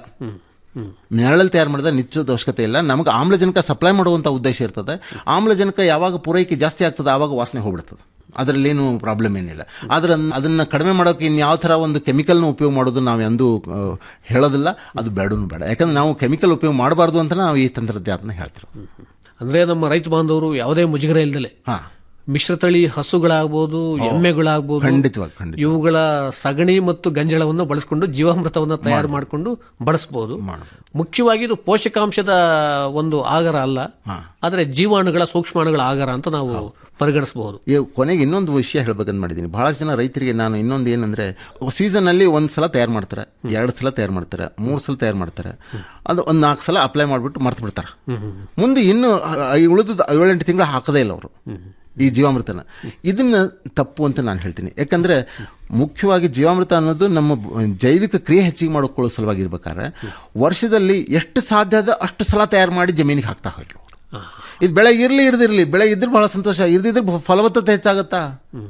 ನೆರಳಲ್ಲಿ ತಯಾರು ಮಾಡಿದ್ರೆ ನಿಚ್ಚೋದು ಅವಶ್ಯಕತೆ ಇಲ್ಲ ನಮಗೆ ಆಮ್ಲಜನಕ ಸಪ್ಲೈ ಮಾಡುವಂತ ಉದ್ದೇಶ ಇರ್ತದೆ ಆಮ್ಲಜನಕ ಯಾವಾಗ ಪೂರೈಕೆ ಜಾಸ್ತಿ ಆಗ್ತದೆ ಆವಾಗ ವಾಸನೆ ಹೋಗ್ಬಿಡ್ತದೆ ಅದರಲ್ಲೇನು ಪ್ರಾಬ್ಲಮ್ ಏನಿಲ್ಲ ಆದ್ರೆ ಅದ್ನ- ಅದನ್ನ ಕಡಿಮೆ ಮಾಡೋಕೆ ಇನ್ನು ಯಾವ ಥರ ಒಂದು ಕೆಮಿಕಲ್ನ ಉಪಯೋಗ ಮಾಡೋದು ನಾವು ಎಂದೂ ಆ, ಹೇಳೋದಿಲ್ಲ ಅದು ಬೇಡೂ ಬೇಡ ಯಾಕಂದ್ರೆ ನಾವು ಕೆಮಿಕಲ್ ಉಪಯೋಗ ಮಾಡಬಾರ್ದು ಅಂತ ನಾವು ಈ ತಂತ್ರಜ್ಞಾನ ಹೇಳ್ತಿರೋದು ಅಂದ್ರೆ ನಮ್ಮ ರೈತ ಬಾಂಧವರು ಯಾವುದೇ ಮುಜುಗರ ಇಲ್ದಲೆ ಹಾ ಮಿಶ್ರತಳಿ ಹಸುಗಳಾಗ್ಬೋದು ಎಮ್ಮೆಗಳಾಗ್ಬೋದು ಖಂಡಿತವಾಗಿ ಖಂಡಿತ ಇವುಗಳ ಸಗಣಿ ಮತ್ತು ಗಂಜಳವನ್ನು ಬಳಸ್ಕೊಂಡು ಜೀವಾಮೃತವನ್ನು ತಯಾರು ಮಾಡಿಕೊಂಡು ಬಳಸಬಹುದು ಮುಖ್ಯವಾಗಿ ಇದು ಪೋಷಕಾಂಶದ ಒಂದು ಆಗರ ಅಲ್ಲ ಆದರೆ ಜೀವಾಣುಗಳ ಸೂಕ್ಷ್ಮಾಣುಗಳ ಆಗರ ಅಂತ ನಾವು ಪರಿಗಣಿಸಬಹುದು ಈ ಕೊನೆಗೆ ಇನ್ನೊಂದು ವಿಷಯ ಹೇಳ್ಬೇಕಂತ ಮಾಡಿದ್ದೀನಿ ಬಹಳಷ್ಟು ಜನ ರೈತರಿಗೆ ನಾನು ಇನ್ನೊಂದು ಏನಂದ್ರೆ ಸೀಸನ್ ಅಲ್ಲಿ ಒಂದ್ ಸಲ ತಯಾರು ಮಾಡ್ತಾರೆ ಎರಡು ಸಲ ತಯಾರು ಮಾಡ್ತಾರೆ ಮೂರು ಸಲ ತಯಾರು ಮಾಡ್ತಾರೆ ಅದು ಒಂದ್ ನಾಲ್ಕು ಸಲ ಅಪ್ಲೈ ಮಾಡ್ಬಿಟ್ಟು ಮರ್ತು ಬಿಡ್ತಾರೆ ಮುಂದೆ ಇನ್ನು ಉಳಿದ ಏಳೆಂಟು ತಿಂಗಳು ಹಾಕದೇ ಇಲ್ಲ ಅವರು ಈ ಜೀವಾಮೃತನ ಇದನ್ನ ತಪ್ಪು ಅಂತ ನಾನು ಹೇಳ್ತೀನಿ ಯಾಕಂದ್ರೆ ಮುಖ್ಯವಾಗಿ ಜೀವಾಮೃತ ಅನ್ನೋದು ನಮ್ಮ ಬ- ಜೈವಿಕ ಕ್ರಿಯೆ ಹೆಚ್ಚಿಗೆ ಮಾಡಿಕೊಳ್ಳೋ ಸಲುವಾಗಿ ಇರ್ಬೇಕಾದ್ರೆ ವರ್ಷದಲ್ಲಿ ಎಷ್ಟು ಸಾಧ್ಯ ಅದ ಅಷ್ಟು ಸಲ ತಯಾರು ಮಾಡಿ ಜಮೀನಿಗೆ ಹಾಕ್ತಾ ಹೋಗ್ಲಿ ಇದು ಬೆಳೆ ಇರ್ಲಿ ಇರ್ದಿರ್ಲಿ ಬೆಳೆ ಇದ್ರೆ ಬಹಳ ಸಂತೋಷ ಇರ್ದಿದ್ರೆ ಬ- ಫಲವತ್ತತೆ ಹೆಚ್ಚಾಗತ್ತಾ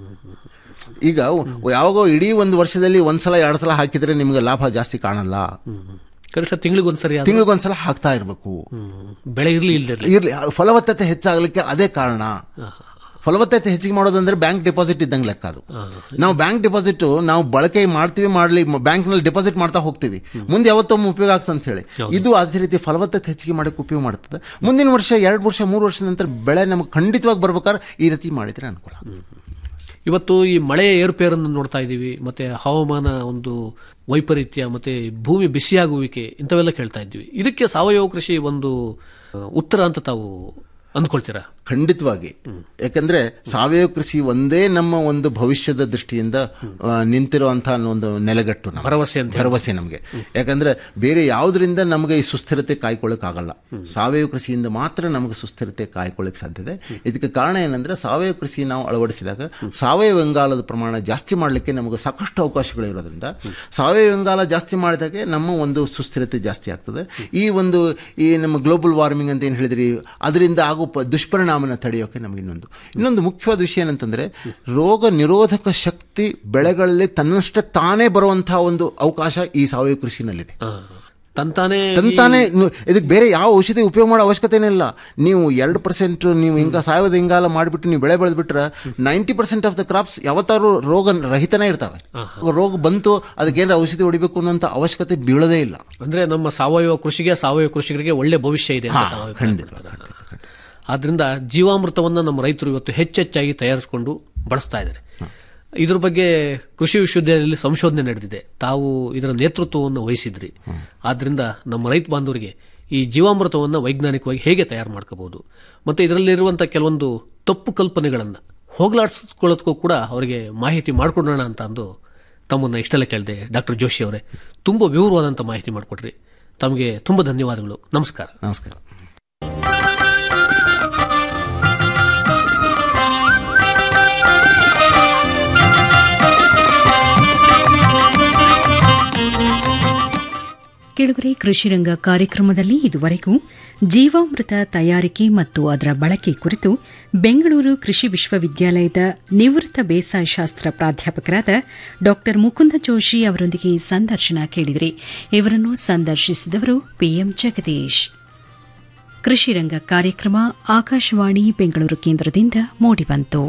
ಈಗ ಯಾವಾಗೋ ಇಡೀ ಒಂದು ವರ್ಷದಲ್ಲಿ ಒಂದ್ಸಲ ಎರಡು ಸಲ ಹಾಕಿದ್ರೆ ನಿಮಗೆ ಲಾಭ ಜಾಸ್ತಿ ಕಾಣಲ್ಲ ಕನಿಷ್ಠ ತಿಂಗಳಿಗೊಂದ್ಸರಿ ಆದ್ರೂ ತಿಂಗಳಿಗೊಂದ್ಸಲ ಹಾಕ್ತಾ ಇರಬೇಕು ಬೆಳೆ ಇರ್ಲಿ ಇಲ್ದಿರ್ಲಿ ಇರ್ಲಿ ಫಲವತ್ತತೆ ಹೆಚ್ಚಾಗಲಿಕ್ಕೆ ಅದೇ ಕಾರಣ ಫಲವತ್ತತೆ ಹೆಚ್ಚಿಗೆ ಮಾಡೋದಂದ್ರೆ ಬ್ಯಾಂಕ್ ಡೆಪಾಸಿಟ್ ಇದ್ದಂಗೆ ಲೆಕ್ಕ ಅದು ನಾವು ಬ್ಯಾಂಕ್ ಡೆಪಾಸಿಟ್ ನಾವು ಬಳಕೆ ಮಾಡ್ತೀವಿ ಮಾಡಲಿ ಬ್ಯಾಂಕ್ನಲ್ಲಿ ಡೆಪಾಸಿಟ್ ಮಾಡ್ತಾ ಹೋಗ್ತೀವಿ ಮುಂದೆ ಯಾವತ್ತೊಮ್ಮೆ ಉಪಯೋಗ ಆಗ್ತದೆ ಅಂತ ಹೇಳಿ ಇದು ಅದೇ ರೀತಿ ಫಲವತ್ತತೆ ಹೆಚ್ಚಿಗೆ ಮಾಡಕ್ಕೆ ಉಪಯೋಗ ಮಾಡ್ತದೆ ಮುಂದಿನ ವರ್ಷ ಎರಡು ವರ್ಷ ಮೂರು ವರ್ಷದ ನಂತರ ಬೆಳೆ ನಮಗೆ ಖಂಡಿತವಾಗಿ ಬರ್ಬೇಕಾದ್ರೆ ಈ ರೀತಿ ಮಾಡಿದ್ರೆ ಅನುಕೂಲ ಆಗ್ತದೆ ಇವತ್ತು ಈ ಮಳೆಯ ಏರುಪೇರನ್ನು ನೋಡ್ತಾ ಇದ್ದೀವಿ ಮತ್ತೆ ಹವಾಮಾನ ಒಂದು ವೈಪರೀತ್ಯ ಮತ್ತೆ ಭೂಮಿ ಬಿಸಿಯಾಗುವಿಕೆ ಇಂಥವೆಲ್ಲ ಕೇಳ್ತಾ ಇದ್ವಿ ಇದಕ್ಕೆ ಸಾವಯವ ಕೃಷಿ ಒಂದು ಆ, ಉತ್ತರ ಅಂತ ತಾವು ಅಂದ್ಕೊಳ್ತೀರಾ ಖಂಡಿತವಾಗಿ ಯಾಕಂದ್ರೆ ಸಾವಯವ ಕೃಷಿ ಒಂದೇ ನಮ್ಮ ಒಂದು ಭವಿಷ್ಯದ ದೃಷ್ಟಿಯಿಂದ ಆ, ನಿಂತಿರುವಂತಹ ಒಂದು ನೆಲೆಗಟ್ಟು ನಮ್ಗೆ. ಭರವಸೆ ಅಂತ ಭರವಸೆ ನಮಗೆ ಯಾಕಂದ್ರೆ ಬೇರೆ ಯಾವುದರಿಂದ ನಮಗೆ ಈ ಸುಸ್ಥಿರತೆ ಕಾಯ್ಕೊಳ್ಳಕ್ ಆಗಲ್ಲ ಸಾವಯವ ಕೃಷಿಯಿಂದ ಮಾತ್ರ ನಮಗೆ ಸುಸ್ಥಿರತೆ ಕಾಯ್ಕೊಳ್ಳಿಕ್ ಸಾಧ್ಯತೆ ಇದಕ್ಕೆ ಕಾರಣ ಏನಂದ್ರೆ ಸಾವಯವ ಕೃಷಿ ನಾವು ಅಳವಡಿಸಿದಾಗ ಸಾವಯವ ಇಂಗಾಲದ ಪ್ರಮಾಣ ಜಾಸ್ತಿ ಮಾಡಲಿಕ್ಕೆ ನಮಗೆ ಸಾಕಷ್ಟು ಅವಕಾಶಗಳು ಇರೋದ್ರಿಂದ ಸಾವಯವ ಇಂಗಾಲ ಜಾಸ್ತಿ ಮಾಡಿದಾಗೆ ನಮ್ಮ ಒಂದು ಸುಸ್ಥಿರತೆ ಜಾಸ್ತಿ ಆಗ್ತದೆ ಈ ಒಂದು ಈ ನಮ್ಮ ಗ್ಲೋಬಲ್ ವಾರ್ಮಿಂಗ್ ಅಂತ ಏನು ಹೇಳಿದ್ರಿ ಅದರಿಂದ ಆಗೋ ಪ- ದುಷ್ಪರಿಣಾಮನ ತಡೆಯೋಕೆ ನಮಗೆ ಇನ್ನೊಂದು ಇನ್ನೊಂದು ಮುಖ್ಯವಾದ ವಿಷಯ ಏನಂತಂದ್ರೆ ರೋಗ ನಿರೋಧಕ ಶಕ್ತಿ ಬೆಳೆಗಳಲ್ಲಿ ತನ್ನಷ್ಟೇ ತಾನೇ ಬರುವಂತಹ ಒಂದು ಅವಕಾಶ ಈ ಸಾವಯವ ಕೃಷಿನಲ್ಲಿದೆ ಆ, ತಂತಾನೇ ತಂತಾನೆ ನು- ಇದಕ್ಕೆ ಬೇರೆ ಯಾವ ಔಷಧಿ ಉಪಯೋಗ ಮಾಡೋ ಅವಶ್ಯಕತೆನೇ ಇಲ್ಲ ನೀವು ಎರಡು ಪರ್ಸೆಂಟ್ ನೀವು ಹಿಂಗ ಸಾವಯವ ಇಂಗಾಲ ಮಾಡಿಬಿಟ್ಟು ನೀವು ಬೆಳೆ ಬೆಳೆದ್ಬಿಟ್ರೆ ninety percent of the crops ಯಾವತ್ತಾರು ರೋಗ ರಹಿತನೇ ಇರ್ತವೆ ರೋಗ ಬಂತು ಅದಕ್ಕೆ ಏನಾರ ಔಷಧಿ ಹೊಡಿಬೇಕು ಅನ್ನೋಂಥ ಅವಶ್ಯಕತೆ ಬೀಳೋದೇ ಇಲ್ಲ ಅಂದ್ರೆ ನಮ್ಮ ಸಾವಯವ ಕೃಷಿಗೆ ಸಾವಯವ ಕೃಷಿಕರಿಗೆ ಒಳ್ಳೆ ಭವಿಷ್ಯ ಇದೆ ಅಂತ ಹಾ, ತಾವು ಅಭಿಪ್ರಾಯ ಖಂಡಿತ, ಪಡ್ತೀರಾ? ಖಂಡಿತ, ಖಂಡಿತ. ಆದ್ರಿಂದ ಜೀವಾಮೃತವನ್ನ ನಮ್ಮ ರೈತರು ಇವತ್ತು ಹೆಚ್ಚೆಚ್ಚಾಗಿ ತಯಾರಿಸಿಕೊಂಡು ಬಳಸ್ತಾ ಇದ್ದಾರೆ ಇದ್ರ ಬಗ್ಗೆ ಕೃಷಿ ವಿಶ್ವವಿದ್ಯಾಲಯದಲ್ಲಿ ಸಂಶೋಧನೆ ನಡೆದಿದೆ ತಾವು ಇದರ ನೇತೃತ್ವವನ್ನು ವಹಿಸಿದ್ರಿ ಆದ್ರಿಂದ ನಮ್ಮ ರೈತ ಬಾಂಧವರಿಗೆ ಈ ಜೀವಾಮೃತವನ್ನು ವೈಜ್ಞಾನಿಕವಾಗಿ ಹೇಗೆ ತಯಾರು ಮಾಡ್ಕೋಬಹುದು ಮತ್ತು ಇದರಲ್ಲಿರುವಂಥ ಕೆಲವೊಂದು ತಪ್ಪು ಕಲ್ಪನೆಗಳನ್ನು ಹೋಗಲಾಡಿಸ್ಕೊಳ್ಳೋದಕ್ಕೂ ಕೂಡ ಅವರಿಗೆ ಮಾಹಿತಿ ಮಾಡಿಕೊಡೋಣ ಅಂತ ಅಂದು ತಮ್ಮನ್ನು ಇಷ್ಟೆಲ್ಲ ಕೇಳಿದೆ ಡಾಕ್ಟರ್ ಜೋಶಿ ಅವರೇ ತುಂಬ ವಿವರವಾದಂಥ ಮಾಹಿತಿ ಮಾಡಿಕೊಟ್ರಿ ತಮಗೆ ತುಂಬ ಧನ್ಯವಾದಗಳು ನಮಸ್ಕಾರ ನಮಸ್ಕಾರ ಕೆಳಗರೆ ಕೃಷಿರಂಗ ಕಾರ್ಯಕ್ರಮದಲ್ಲಿ ಇದುವರೆಗೂ ಜೀವಾಮೃತ ತಯಾರಿಕೆ ಮತ್ತು ಅದರ ಬಳಕೆ ಕುರಿತು ಬೆಂಗಳೂರು ಕೃಷಿ ವಿಶ್ವವಿದ್ಯಾಲಯದ ನಿವೃತ್ತ ಬೇಸಾಯ ಶಾಸ್ತ್ರ ಪ್ರಾಧ್ಯಾಪಕರಾದ ಡಾ ಮುಕುಂದ ಜೋಶಿ ಅವರೊಂದಿಗೆ ಸಂದರ್ಶನ ಕೇಳಿದಿರಿ ಇವರನ್ನು ಸಂದರ್ಶಿಸಿದವರು ಪಿಎಂ ಜಗದೀಶ್ ಕೃಷಿರಂಗ ಕಾರ್ಯಕ್ರಮ ಆಕಾಶವಾಣಿ ಬೆಂಗಳೂರು ಕೇಂದ್ರದಿಂದ ಮೂಡಿಬಂತು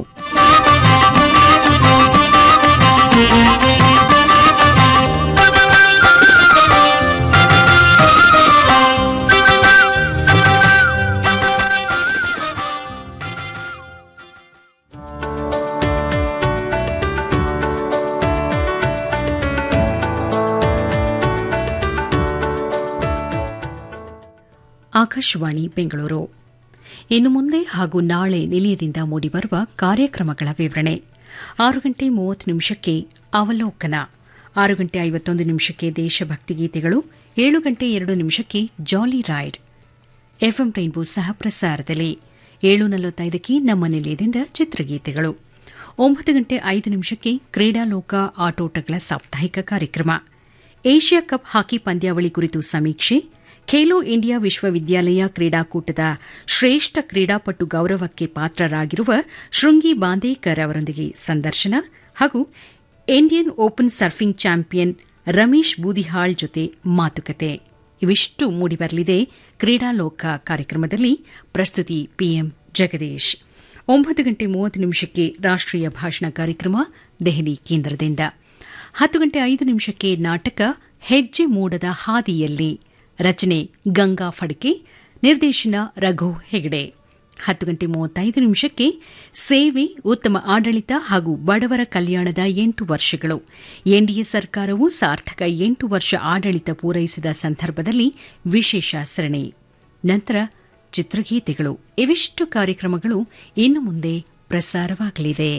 ಆಕಾಶವಾಣಿ ಬೆಂಗಳೂರು ಇನ್ನು ಮುಂದೆ ಹಾಗೂ ನಾಳೆ ನಿಲಯದಿಂದ ಮೂಡಿಬರುವ ಕಾರ್ಯಕ್ರಮಗಳ ವಿವರಣೆ ಆರು ಗಂಟೆ ಮೂವತ್ತು ನಿಮಿಷಕ್ಕೆ ಅವಲೋಕನ ಆರು ಗಂಟೆ ಐವತ್ತೊಂದು ನಿಮಿಷಕ್ಕೆ ದೇಶಭಕ್ತಿ ಗೀತೆಗಳು ಏಳು ಗಂಟೆ ಎರಡು ನಿಮಿಷಕ್ಕೆ ಜಾಲಿ ರೈಡ್ ಎಫ್ಎಂ ರೈನ್ಬೋ ಸಹ ಪ್ರಸಾರದಲ್ಲಿ ಏಳು ನಲವತ್ತೈದಕ್ಕೆ ನಮ್ಮ ನಿಲಯದಿಂದ ಚಿತ್ರಗೀತೆಗಳು ಒಂಬತ್ತು ಗಂಟೆ ಐದು ನಿಮಿಷಕ್ಕೆ ಕ್ರೀಡಾಲೋಕ ಆಟೋಟಗಳ ಸಾಪ್ತಾಹಿಕ ಕಾರ್ಯಕ್ರಮ ಏಷ್ಯಾ ಕಪ್ ಹಾಕಿ ಪಂದ್ಯಾವಳಿ ಕುರಿತು ಸಮೀಕ್ಷೆ ಖೇಲೋ ಇಂಡಿಯಾ ವಿಶ್ವವಿದ್ಯಾಲಯ ಕ್ರೀಡಾಕೂಟದ ಶ್ರೇಷ್ಠ ಕ್ರೀಡಾಪಟು ಗೌರವಕ್ಕೆ ಪಾತ್ರರಾಗಿರುವ ಶೃಂಗಿ ಬಾಂದೇಕರ್ ಅವರೊಂದಿಗೆ ಸಂದರ್ಶನ ಹಾಗೂ Indian open surfing champion Ramesh Budihal ಜೊತೆ ಮಾತುಕತೆ ಇವಿಷ್ಟು ಮೂಡಿಬರಲಿದೆ ಕ್ರೀಡಾಲೋಕ ಕಾರ್ಯಕ್ರಮದಲ್ಲಿ ಪ್ರಸ್ತುತಿ ಪಿಎಂ ಜಗದೀಶ್ ಒಂಬತ್ತು ಗಂಟೆ ಮೂವತ್ತು ನಿಮಿಷಕ್ಕೆ ರಾಷ್ಟೀಯ ಭಾಷಣ ಕಾರ್ಯಕ್ರಮ ದೆಹಲಿ ಕೇಂದ್ರದಿಂದ ಹತ್ತು ಗಂಟೆ ಐದು ನಿಮಿಷಕ್ಕೆ ನಾಟಕ ಹೆಜ್ಜೆ ಮೂಡದ ಹಾದಿಯಲ್ಲಿ ರಚನೆ ಗಂಗಾ ಫಡ್ಕೆ ನಿರ್ದೇಶನ ರಘು ಹೆಗಡೆ ಹತ್ತು ಗಂಟೆ ಮೂವತ್ತೈದು ನಿಮಿಷಕ್ಕೆ ಸೇವೆ ಉತ್ತಮ ಆಡಳಿತ ಹಾಗೂ ಬಡವರ ಕಲ್ಯಾಣದ ಎಂಟು ವರ್ಷಗಳು ಎನ್ಡಿಎ ಸರ್ಕಾರವು ಸಾರ್ಥಕ ಎಂಟು ವರ್ಷ ಆಡಳಿತ ಪೂರೈಸಿದ ಸಂದರ್ಭದಲ್ಲಿ ವಿಶೇಷ ಸರಣಿ ನಂತರ ಚಿತ್ರಗೀತೆಗಳು ಇವಿಷ್ಟು ಕಾರ್ಯಕ್ರಮಗಳು ಇನ್ನು ಮುಂದೆ ಪ್ರಸಾರವಾಗಲಿದೆ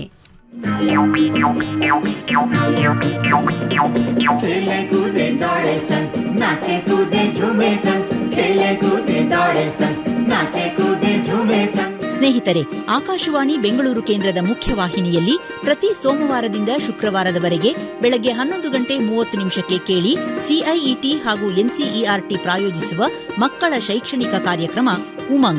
खेले कूदे दौड़े सन नाचे कूदे झूमे सन खेले कूदे दौड़े सन नाचे कूदे झूमे सन ಸ್ನೇಹಿತರೆ ಆಕಾಶವಾಣಿ ಬೆಂಗಳೂರು ಕೇಂದ್ರದ ಮುಖ್ಯವಾಹಿನಿಯಲ್ಲಿ ಪ್ರತಿ ಸೋಮವಾರದಿಂದ ಶುಕ್ರವಾರದವರೆಗೆ ಬೆಳಗ್ಗೆ ಹನ್ನೊಂದು ಗಂಟೆ ಮೂವತ್ತು ನಿಮಿಷಕ್ಕೆ ಕೇಳಿ ಸಿಐಇಟಿ ಹಾಗೂ ಎನ್ಸಿಇಆರ್ಟಿ ಪ್ರಾಯೋಜಿಸುವ ಮಕ್ಕಳ ಶೈಕ್ಷಣಿಕ ಕಾರ್ಯಕ್ರಮ ಉಮಂಗ್